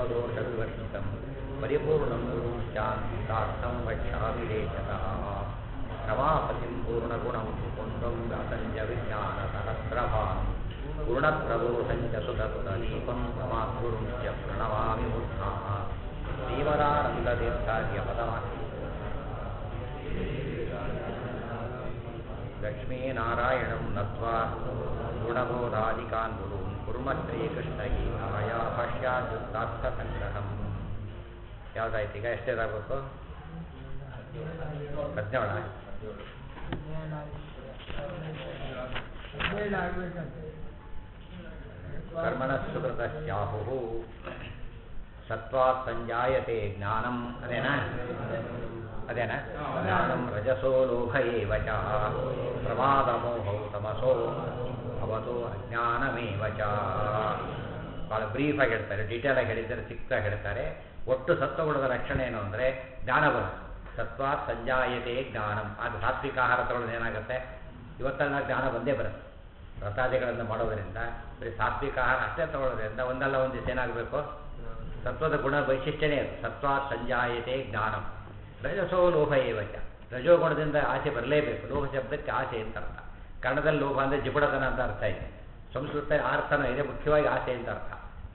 सर्वदोषविवर्जितं परिपूर्णं गुरुं शान्तार्थं वक्ष्यामि देशतः रमापतिं पूर्णगुणं पुण्डं व्यासञ्च विज्ञानसहस्रभान् पूर्णप्रबोधं च सुतसुतदीपं समाद्गुरुं च प्रणमामि मूर्धाः श्रीवरानन्दतीर्थार्यपदमास्ति लक्ष्मीनारायणं नत्वा गुणबोधादिकान् गुरून् कुर्म ಶ್ರೀಕೃಷ್ಣಗೀತಾಯ ಭಾಷ್ಯಾದ್ಯುಕ್ತಾರ್ಥಸಂಗ್ರಹಂ ಯಾವುದಾಯ್ತು ಈಗ ಎಷ್ಟೇದಾಗಬೇಕು ಹದಿನೇಳ ಕರ್ಮಣಸ್ಸುಕೃತಸ್ಯಾಹು ಸತ್ವಾತ್ ಸಂಜಾಯತೆ ಜ್ಞಾನಂ ಅದೇನಾ ಅದೇನಾ ಜ್ಞಾನಂ ರಜಸೋ ಲೋಭ ಏವ ಚ ಪ್ರಮಾದಮೋಹೌ ತಮಸೋ ಅವತು ಅಜ್ಞಾನಮೇವ ಚ ಭಾಳ ಬ್ರೀಫಾಗಿ ಹೇಳ್ತಾರೆ ಡೀಟೇಲ್ ಆಗಿ ಹೇಳಿದ್ದಾರೆ ಚಿಕ್ಕದಾಗಿ ಹೇಳ್ತಾರೆ ಒಟ್ಟು ಸತ್ವಗುಣದ ಲಕ್ಷಣ ಏನು ಅಂದರೆ ಜ್ಞಾನ ಬರುತ್ತೆ ಸತ್ವ ಸಂಜಾಯತೆ ಜ್ಞಾನಂ ಅದು ಸಾತ್ವಿಕ ಆಹಾರ ತಗೊಳ್ಳೋದು ಏನಾಗುತ್ತೆ ಇವತ್ತೆಲ್ಲ ಜ್ಞಾನ ಬಂದೇ ಬರುತ್ತೆ ವ್ರತಾದಿಗಳನ್ನು ಮಾಡೋದರಿಂದ ಬರೀ ಸಾತ್ವಿಕ ಆಹಾರ ಅಷ್ಟೇ ತಗೊಳ್ಳೋದ್ರಿಂದ ಒಂದಲ್ಲ ಒಂದು ದಿವಸ ಏನಾಗಬೇಕು ಸತ್ವದ ಗುಣ ವೈಶಿಷ್ಟ್ಯನೇ ಅದು ಸತ್ವ ಸಂಜಾಯತೆ ಜ್ಞಾನಂ ರಜಸೋ ಲೋಭ ಏವಚ ರಜೋಗುಣದಿಂದ ಆಸೆ ಬರಲೇಬೇಕು ಲೋಭ ಶಬ್ದಕ್ಕೆ ಆಸೆ ಅಂತ ಅರ್ಥ ಕನ್ನಡದಲ್ಲಿ ಲೋಭ ಅಂದರೆ ಜಿಪುಡತನ ಅಂತ ಅರ್ಥ ಇದೆ ಸಂಸ್ಕೃತ ಅರ್ಥನೂ ಇದೆ ಮುಖ್ಯವಾಗಿ ಆಸೆ ಅಂತ ಅರ್ಥ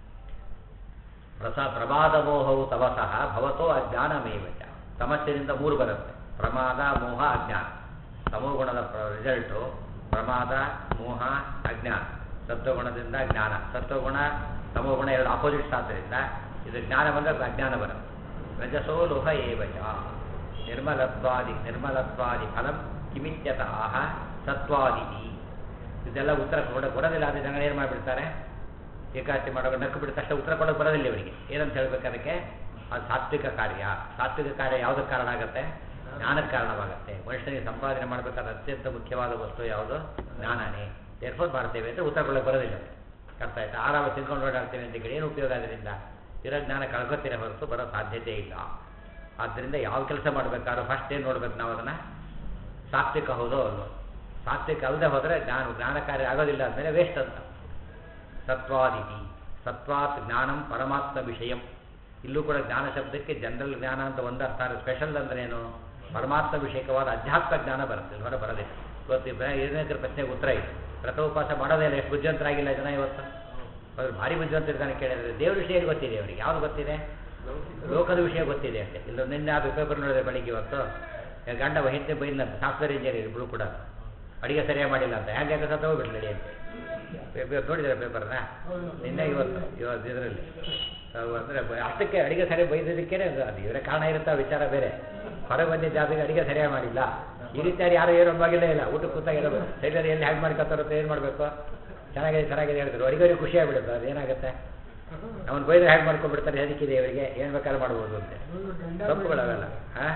ಪ್ರಸ ಪ್ರಮಾದ ಮೋಹವು ತಮಸಃ ಭವತೋ ಅಜ್ಞಾನಮೇವಚ ತಮಸ್ಸಿನಿಂದ ಮೂರು ಬರುತ್ತೆ ಪ್ರಮಾದ ಮೋಹ ಅಜ್ಞಾನ ತಮೋಗುಣದ ರಿಸಲ್ಟು ಪ್ರಮಾದ ಮೋಹ ಅಜ್ಞಾನ ಸತ್ವಗುಣದಿಂದ ಜ್ಞಾನ ಸತ್ವಗುಣ ತಮೋಗುಣ ಎರಡು ಆಪೋಸಿಟ್ಸ್ ಆದ್ದರಿಂದ ಇದು ಜ್ಞಾನ ಬಂದರೆ ಅಜ್ಞಾನ ಬರುತ್ತೆ ರಜಸೋ ಲೋಹ ಏವಚ ನಿರ್ಮಲತ್ವಾದಿ ನಿರ್ಮಲತ್ವಾದಿ ಫಲಂ ಕಿಮಿತ್ಯತಃ ಸತ್ವಾದಿ ಇದೆಲ್ಲ ಉತ್ತರ ಕೊಡ ಕೊಡೋದಿಲ್ಲ ಆದರೆ ಜನಗಳು ಏನು ಮಾಡಿಬಿಡ್ತಾರೆ ಏಕಾದಶಿ ಮಾಡುವಾಗ ನಕ್ಕು ಬಿಟ್ಟ ತಕ್ಷಣ ಉತ್ತರ ಕೊಡೋಕೆ ಬರೋದಿಲ್ಲ ಇವರಿಗೆ ಏನಂತ ಹೇಳ್ಬೇಕು ಅದಕ್ಕೆ ಅದು ಸಾತ್ವಿಕ ಕಾರ್ಯ ಸಾತ್ವಿಕ ಕಾರ್ಯ ಯಾವುದಕ್ಕೆ ಕಾರಣ ಆಗುತ್ತೆ ಜ್ಞಾನಕ್ಕೆ ಕಾರಣವಾಗುತ್ತೆ ಮನುಷ್ಯನಿಗೆ ಸಂಪಾದನೆ ಮಾಡಬೇಕಾದ ಅತ್ಯಂತ ಮುಖ್ಯವಾದ ವಸ್ತು ಯಾವುದು ಜ್ಞಾನನೇ ಏರ್ಫೋನ್ ಮಾಡ್ತೇವೆ ಅಂತ ಉತ್ತರ ಕೊಡೋಕೆ ಬರೋದಿಲ್ಲ ಅರ್ಥ ಆಯ್ತಾ ಆರಾಮ ತಿನ್ಕೊಂಡು ಓಡಾಡ್ತೇವೆ ಅಂತ ಕೇಳಿ ಏನು ಉಪಯೋಗ ಅದರಿಂದ ಇರೋ ಜ್ಞಾನ ಕಳ್ಕೊತೀರ ಹೊರತು ಬರೋ ಸಾಧ್ಯತೆ ಇಲ್ಲ ಆದ್ದರಿಂದ ಯಾವ ಕೆಲಸ ಮಾಡಬೇಕಾದ್ರೂ ಫಸ್ಟ್ ಏನು ನೋಡ್ಬೇಕು ನಾವು ಅದನ್ನು ಸಾತ್ವಿಕ ಹೌದೋ ಅಲ್ವೋ ಸಾತ್ವಿಕ ಅಲ್ಲದೆ ಹೋದರೆ ಜ್ಞಾನ ಜ್ಞಾನ ಕಾರ್ಯ ಆಗೋದಿಲ್ಲ ಅಂದಮೇಲೆ ವೇಸ್ಟ್ ಅಂತ ಸತ್ವಾದಿತಿ ಸತ್ವಾತ್ ಜ್ಞಾನಂ ಪರಮಾತ್ಮ ವಿಷಯಂ ಇಲ್ಲೂ ಕೂಡ ಜ್ಞಾನ ಶಬ್ದಕ್ಕೆ ಜನರಲ್ ಜ್ಞಾನ ಅಂತ ಒಂದು ಅರ್ಥ ಸ್ಪೆಷಲ್ ಅಂದ್ರೆ ಏನು ಪರಮಾತ್ಮ ವಿಷಯಕವಾದ ಅಧ್ಯಾತ್ಮ ಜ್ಞಾನ ಬರುತ್ತೆ ಹೊರ ಬರೋದಿಲ್ಲ ಇವತ್ತು ಏನೇಕರ ಪ್ರಶ್ನೆಗೆ ಉತ್ತರ ಇದೆ ವ್ರತೋಪವಾಸ ಮಾಡೋದೇ ಇಲ್ಲ ಎಷ್ಟು ಬುದ್ಧಿವಂತರಾಗಿಲ್ಲ ಜನ ಇವತ್ತು ಅವ್ರು ಭಾರಿ ಬುದ್ಧಿವಂತರಿದ್ದಾನೆ ಕೇಳಿದ್ರೆ ದೇವ್ರ ವಿಷಯ ಗೊತ್ತಿದೆ ಅವರಿಗೆ ಯಾವ್ದು ಗೊತ್ತಿದೆ ಲೋಕದ ವಿಷಯ ಗೊತ್ತಿದೆ ಅಷ್ಟೇ ಇಲ್ಲ ನಿನ್ನೆ ಆ ಪೇಪರ್ ನೋಡಿದ್ರೆ ಬೆಳಿಗ್ಗೆ ಇವತ್ತು ಗಂಡ ಹೆಂಡತಿ ಬೈದ್ಲಂತ ಸಾಫ್ಟ್ವೇರ್ ಇಂಜಿನಿಯರ್ ಇಬ್ಬರು ಕೂಡ ಅಡಿಗೆ ಸರಿಯಾಗಿ ಮಾಡಿಲ್ಲ ಅಂತ ಹ್ಯಾಂಗೆ ಯಾಕೆ ಸತ್ತ ಹೋಗ್ಬಿಡ್ಲಿ ಅಂತ ನೋಡಿದ್ರೆ ಪೇಪರ್ನ ನಿನ್ನೆ ಇವತ್ತು ಇವತ್ತು ಇದರಲ್ಲಿ ಅಂದರೆ ಅಷ್ಟಕ್ಕೆ ಅಡಿಗೆ ಸರಿ ಬೈದಿದ್ದಕ್ಕೇ ಅದು ಇವರೇ ಕಾರಣ ಇರುತ್ತೆ ವಿಚಾರ ಬೇರೆ ಹೊರಗೆ ಬಂದಿದ್ದ ಜಾಬಿಗೆ ಅಡಿಗೆ ಸರಿಯಾಗಿ ಮಾಡಿಲ್ಲ ಈ ರೀತಿಯಾಗಿ ಯಾರು ಏನು ಅಂಬಾಗಿಲ್ಲೇ ಇಲ್ಲ ಊಟ ಕೂತಾಗಿರೋ ಸೈಡಲ್ಲಿ ಎಲ್ಲಿ ಹ್ಯಾಂಗ್ ಮಾಡ್ಕೊತಾರೋ ಏನು ಮಾಡಬೇಕು ಚೆನ್ನಾಗಿದೆ ಚೆನ್ನಾಗಿದೆ ಹೇಳಿದ್ರು ಅಡಿಗೆವರಿಗೆ ಖುಷಿ ಆಗಿಬಿಡುತ್ತೆ ಅದು ಏನಾಗುತ್ತೆ ಅವನು ಬೈದ್ರೆ ಹ್ಯಾಂಗ್ ಮಾಡ್ಕೊಂಡ್ಬಿಡ್ತಾರೆ ಅದಕ್ಕಿದೆ ಇವರಿಗೆ ಏನು ಬೇಕಾದ್ರೂ ಮಾಡ್ಬೋದು ಅಂತ ತಪ್ಪುಗಳವೆಲ್ಲ ಹಾಂ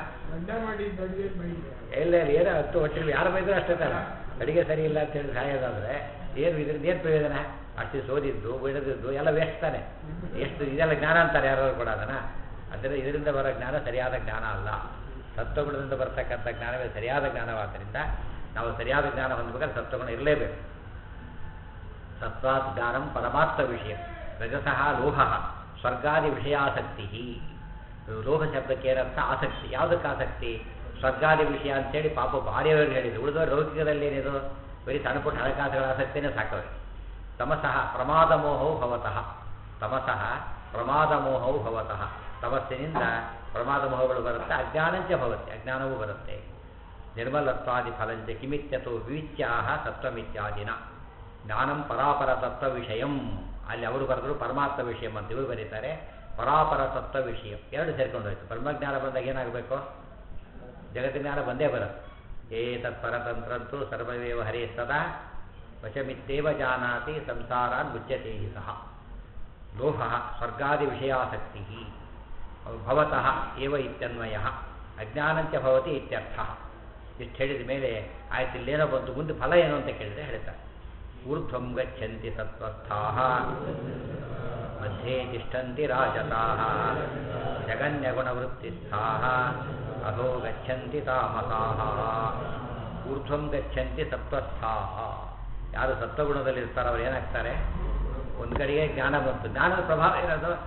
ಇಲ್ಲ ಇಲ್ಲ ಏನೋ ಹತ್ತು ಹೊಟ್ಟೆ ಯಾರು ಬೈದ್ರು ಅಷ್ಟೇ ತಾನೆ ಅಡಿಗೆ ಸರಿ ಇಲ್ಲ ಅಂತ ಹೇಳಿ ಸಾಯೋದಾದ್ರೆ ಏನು ಇದರಿಂದ ಏನು ಪ್ರಯೋಜನ ಅಷ್ಟು ಸೋದಿದ್ದು ಬಿಡದಿದ್ದು ಎಲ್ಲ ವೇಸ್ಟ್ ತಾನೆ ಎಷ್ಟು ಇದೆಲ್ಲ ಜ್ಞಾನ ಅಂತಾರೆ ಯಾರು ಕೂಡ ಅದನ್ನ ಅದರಿಂದ ಇದರಿಂದ ಬರೋ ಜ್ಞಾನ ಸರಿಯಾದ ಜ್ಞಾನ ಅಲ್ಲ ಸತ್ವಗುಣದಿಂದ ಬರ್ತಕ್ಕಂಥ ಜ್ಞಾನವೇ ಸರಿಯಾದ ಜ್ಞಾನವಾದ್ದರಿಂದ ನಾವು ಸರಿಯಾದ ಜ್ಞಾನ ಹೊಂದಬೇಕಾದ್ರೆ ಸತ್ವಗುಣ ಇರಲೇಬೇಕು ಸತ್ವಾತ್ ಜ್ಞಾನಂ ಪರಮಾತ್ಮ ವಿಷಯ ರಜಸಃ ಲೋಹ ಸ್ವರ್ಗಾದಿ ವಿಷಯಾಸಕ್ತಿ ಲೋಹ ಶಬ್ದಕ್ಕೆ ಏನರ್ಥ ಆಸಕ್ತಿ ಯಾವುದಕ್ಕೆ ಆಸಕ್ತಿ ಸ್ವರ್ಗಾದಿ ವಿಷಯ ಅಂತೇಳಿ ಪಾಪ ಭಾರ್ಯವ್ರಿಗೆ ಹೇಳಿದ್ರು ಉಳಿದವರು ಲೌಕಿಕದಲ್ಲಿ ಏನಿದು ಬರೀ ಸಣ್ಣ ಪುಟ್ಟ ಹಣಕಾಸುಗಳ ಆಸಕ್ತಿನೇ ಸಾಕವೆ ತಮಸಃ ಪ್ರಮಾದ ಮೋಹವು ಭವತಃ ತಮಸಃ ಪ್ರಮಾದ ಮೋಹವು ಭವತಃ ತಮಸ್ಸಿನಿಂದ ಪ್ರಮಾದ ಮೋಹಗಳು ಬರುತ್ತೆ ಅಜ್ಞಾನಂಚ ಭವತ್ತೆ ಅಜ್ಞಾನವೂ ಬರುತ್ತೆ ನಿರ್ಮಲತ್ವಾದಿ ಫಲಂಚ ಕಿಮಿತ್ಯತೋ ವಿವಿಚ್ಯಾಹ ತತ್ವಮಿತ್ಯಾದಿನ ಜ್ಞಾನಂ ಪರಾಪರ ತತ್ವ ವಿಷಯಂ ಅಲ್ಲಿ ಅವರು ಬರೆದ್ರು ಪರಮಾತ್ಮ ವಿಷಯಂ ಅಂತ ಇವರು ಬರೀತಾರೆ ಪರಾಪರ ತತ್ವ ವಿಷಯ ಎರಡು ಸೇರ್ಕೊಂಡು ಹೋಯ್ತು ಬ್ರಹ್ಮಜ್ಞಾನ ಬಂದಾಗ ಏನಾಗಬೇಕು ಜಗತ್ತಿನ ಜ್ಞಾನ ಬಂದೇ ಬರುತ್ತೆ ಏ ತತ್ಪರತಂತ್ರಂತೂ ಸರ್ವವೇವ ಹರೇ ಸದಾ ವಶಮಿತ್ತೇವ ಜಾನಾತಿ ಸಂಸಾರಾನ್ ಮುಚ್ಯತೆ ಸಹ ಲೋಹ ಸ್ವರ್ಗಾದಿ ವಿಷಯಾಸಕ್ತಿ ಭವತಃ ಏವ ಇತ್ಯನ್ವಯ ಅಜ್ಞಾನಂಚ ಭವತಿ ಇತ್ಯರ್ಥ ಇಷ್ಟು ಹೇಳಿದ ಮೇಲೆ ಆಯ್ತು ಇಲ್ಲೇನೋ ಬಂತು ಮುಂದೆ ಫಲ ಏನು ಅಂತ ಕೇಳಿದ್ರೆ ಹೇಳ್ತಾರೆ ಊರ್ಧ್ವಂ ಗಚ್ಚಂತಿ ಸತ್ವಸ್ಥಾ ಮಧ್ಯೆ ತಿಷ್ಠಂತಿ ರಾಜತಾ ಜಗನ್ಯಗುಣವೃತ್ತಿಸ್ಥಾ ಅಧೋ ಗಚ್ಚಂತಿ ತಾಮಸಾ ಊರ್ಧ್ವಂ ಗಚ್ಚಂತಿ ಸತ್ವಸ್ಥಾ ಯಾರು ಸತ್ವಗುಣದಲ್ಲಿ ಇರ್ತಾರೋ ಅವ್ರು ಏನಾಗ್ತಾರೆ ಒಂದು ಕಡೆಗೆ ಜ್ಞಾನ ಬಂತು ಜ್ಞಾನದ ಪ್ರಭಾವ ಇರೋದು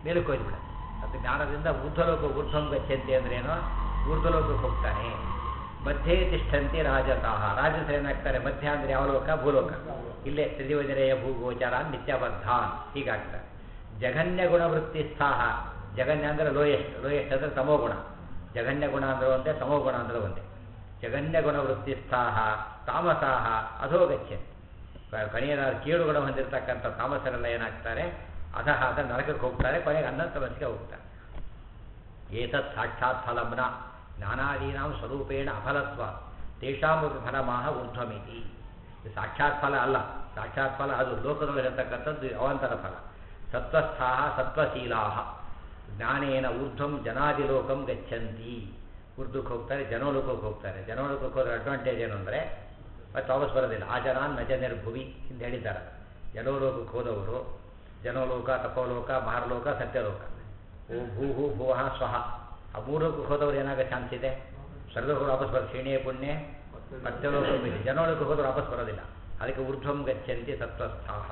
ಮೇಲಕ್ಕೆ ಹೋಗ್ಬಿಡ ಅದು ಜ್ಞಾನದಿಂದ ಊರ್ಧ್ವಲೋಕ ಊರ್ಧ್ವಂ ಗಚ್ಚಂತಿ ಅಂದ್ರೇನು ಊರ್ಧ್ವಲೋಕಕ್ಕೆ ಹೋಗ್ತಾನೆ ಮಧ್ಯೆ ತಿಷ್ಠಂತಿ ರಾಜತಾಹ ರಾಜಸ ಏನಾಗ್ತಾರೆ ಮಧ್ಯ ಅಂದ್ರೆ ಯಾವ ಲೋಕ ಭೂಲೋಕ ಇಲ್ಲೇ ತ್ರಿದಿವಜರೆಯ ಭೂಗೋಚರ ನಿತ್ಯಬದ್ಧಾನ್ ಹೀಗಾಗ್ತಾರೆ ಜಘನ್ಯ ಗುಣವೃತ್ತಿ ಸ್ಥಾಹ ಜಗನ್ಯ ಅಂದ್ರೆ ಲೋಯೆಸ್ಟ್ ಲೋಯೆಸ್ಟ್ ಅಂದ್ರೆ ತಮೋಗುಣ ಜಗನ್ಯ ಗುಣ ಅಂದ್ರೆ ಒಂದೇ ತಮೋಗುಣ ಅಂದ್ರೆ ಒಂದೇ ಜಗನ್ಯ ಗುಣವೃತ್ತಿ ಸ್ಥಾಹ ತಾಮಸಾಹ ಅಧೋ ಗಚ್ಚಂತಿ ಕೊನೆಯದಾದ ಕೀಳು ಗುಣ ಹೊಂದಿರತಕ್ಕಂಥ ತಾಮಸರೆಲ್ಲ ಏನಾಗ್ತಾರೆ ಅಧಃ ಅದ ನರಕಕ್ಕೆ ಹೋಗ್ತಾರೆ ಕೊನೆಗೆ ಅನ್ನ ಸಮಸ್ಯೆಗೆ ಹೋಗ್ತಾರೆ ಏತತ್ ಸಾಕ್ಷಾತ್ ಫಲಂನ ಜ್ಞಾನಾದೀನಾಂ ಸ್ವರೂಪೇಣ ಅಫಲತ್ವ ತೇಷಾಮಪಿ ಫಲಮಾಹ ಊರ್ಧ್ವಮಿತಿ ಇದು ಸಾಕ್ಷಾತ್ ಫಲ ಅಲ್ಲ ಸಾಕ್ಷಾತ್ ಫಲ ಅದು ಲೋಕದಲ್ಲಿರತಕ್ಕಂಥದ್ದು ಅವಂತರ ಫಲ ಸತ್ವಸ್ಥಾಹ ಸತ್ವಶೀಲಾಹ ಜ್ಞಾನೇನ ಊರ್ಧ್ವಂ ಜನಾದಿಲೋಕಂ ಗಚ್ಚಂತಿ ಉರ್ದುಕ್ಕೆ ಹೋಗ್ತಾರೆ ಜನೋಲೋಕಕ್ಕೆ ಹೋಗ್ತಾರೆ ಜನೋಲೋಕಕ್ಕೆ ಹೋದ್ರೆ ಅಡ್ವಾಂಟೇಜ್ ಏನು ಅಂದರೆ ಮತ್ತೆ ವಾಪಸ್ ಬರೋದಿಲ್ಲ ಆ ಜನ ನಜ ನಿರ್ಭುವಿ ಅಂತ ಹೇಳಿದ್ದಾರೆ ಜನೋಲೋಕಕ್ಕೆ ಹೋದವರು ಜನೋಲೋಕ ತಪೋಲೋಕ ಮಹಾರಲೋಕ ಸತ್ಯಲೋಕ ಓ ಭೂ ಹೂ ಭುವಃ ಸ್ವಹ ಆ ಮೂರಕ್ಕೂ ಹೋದವ್ರು ಏನಾಗೋ ಚಾನ್ಸ್ ಇದೆ ಸ್ವರ್ಗಕ್ಕೆ ವಾಪಸ್ ಬರೋದು ಶ್ರೇಣಿಯ ಪುಣ್ಯ ಸತ್ಯಲೋಕ ಮೇಲೆ ಜನೋಲೋಕಕ್ಕೆ ಹೋದ್ರೆ ವಾಪಸ್ ಬರೋದಿಲ್ಲ ಅದಕ್ಕೆ ಊರ್ಧ್ವಂ ಗಚ್ಚಂತಿ ಸತ್ವಸ್ಥಾಹ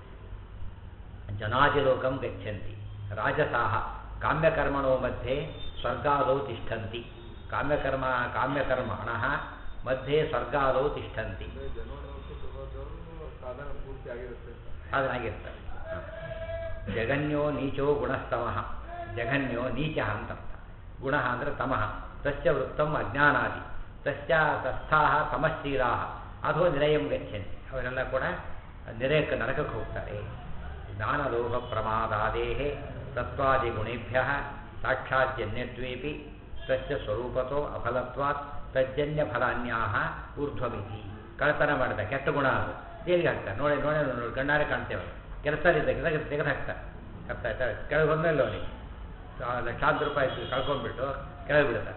ಜನಾದಿಲೋಕಂ ಗಚ್ಚಂತಿ ರಾಜಸಾಹ ಕಾಮ್ಯಕರ್ಮಣೋ ಮಧ್ಯೆ ಸ್ವರ್ಗಾದೌ ತಿಷ್ಠಂತಿ ಕಾಮ್ಯಕರ್ಮ ಕಾಮ್ಯಕರ್ಮಣ ಮಧ್ಯೆ ಸ್ವರ್ಗಾದೌ ತಿಷ್ಠಂತಿ ಅಂದ್ರೆ ಜನೋಲೋಕಕ್ಕೆ ಹೋದವರು ಸಾಧನ ಪೂರ್ತಿ ಆಗಿರುತ್ತೆ ಅದನ್ನಾಗಿರ್ತಾರೆ ಜಗನ್ಯೋ ನೀಚೋ ಗುಣಸ್ತಮಃ ಜಗನ್ಯೋ ನೀಚ ಅಂತ ಗುಣ ಅಂದರೆ ತಮಃ ತಸ್ಯ ವೃತ್ತಂ ಅಜ್ಞಾನಾದಿ ತಸ್ಯ ತಸ್ಥಾಹ ತಮಶೀಲಾ ಅಥೋ ನಿರಯಂ ಗಚ್ಚಂತಿ ಅವರೆಲ್ಲ ಕೂಡ ನಿರಯಕ್ಕೆ ನರಕಕ್ಕೆ ಹೋಗ್ತಾರೆ ಜ್ಞಾನಲೋಹ ಪ್ರಮಾದಾದೇಹೇ ತತ್ವಾದಿಗುಣೇಭ್ಯ ಸಾಕ್ಷಾತ್ಯನ್ಯತ್ವೇಪಿ ತಸ್ಯ ಸ್ವರೂಪತೋ ಅಫಲತ್ವಾತ್ ತಜ್ಜನ್ಯ ಫಲಾನ್ಯಾಹ ಊರ್ಧ್ವಮಿತಿ ಕಳತನ ಮಾಡಿದ ಕೆಟ್ಟ ಗುಣ ಅದು ಜೈಲಿಗೆ ಹಾಕ್ತಾರೆ ನೋಡಿ ನೋಡಿ ನೋಡಿ ಕಣ್ಣಾರೆ ಕಾಣ್ತೇವೆ ಕೆಲಸದಲ್ಲಿದ್ದ ಕೆಳಗೆ ತೆಗೆದು ಹಾಕ್ತಾರೆ ಅರ್ಥ ಆಯ್ತಾ ಕೆಳಗೆ ಬಂದಲ್ಲ ಅವನಿಗೆ ಆ ಲಕ್ಷಾಂತರ ರೂಪಾಯಿ ಕಳ್ಕೊಂಡ್ಬಿಟ್ಟು ಕೆಳಗೆ ಬಿಡ್ತಾರೆ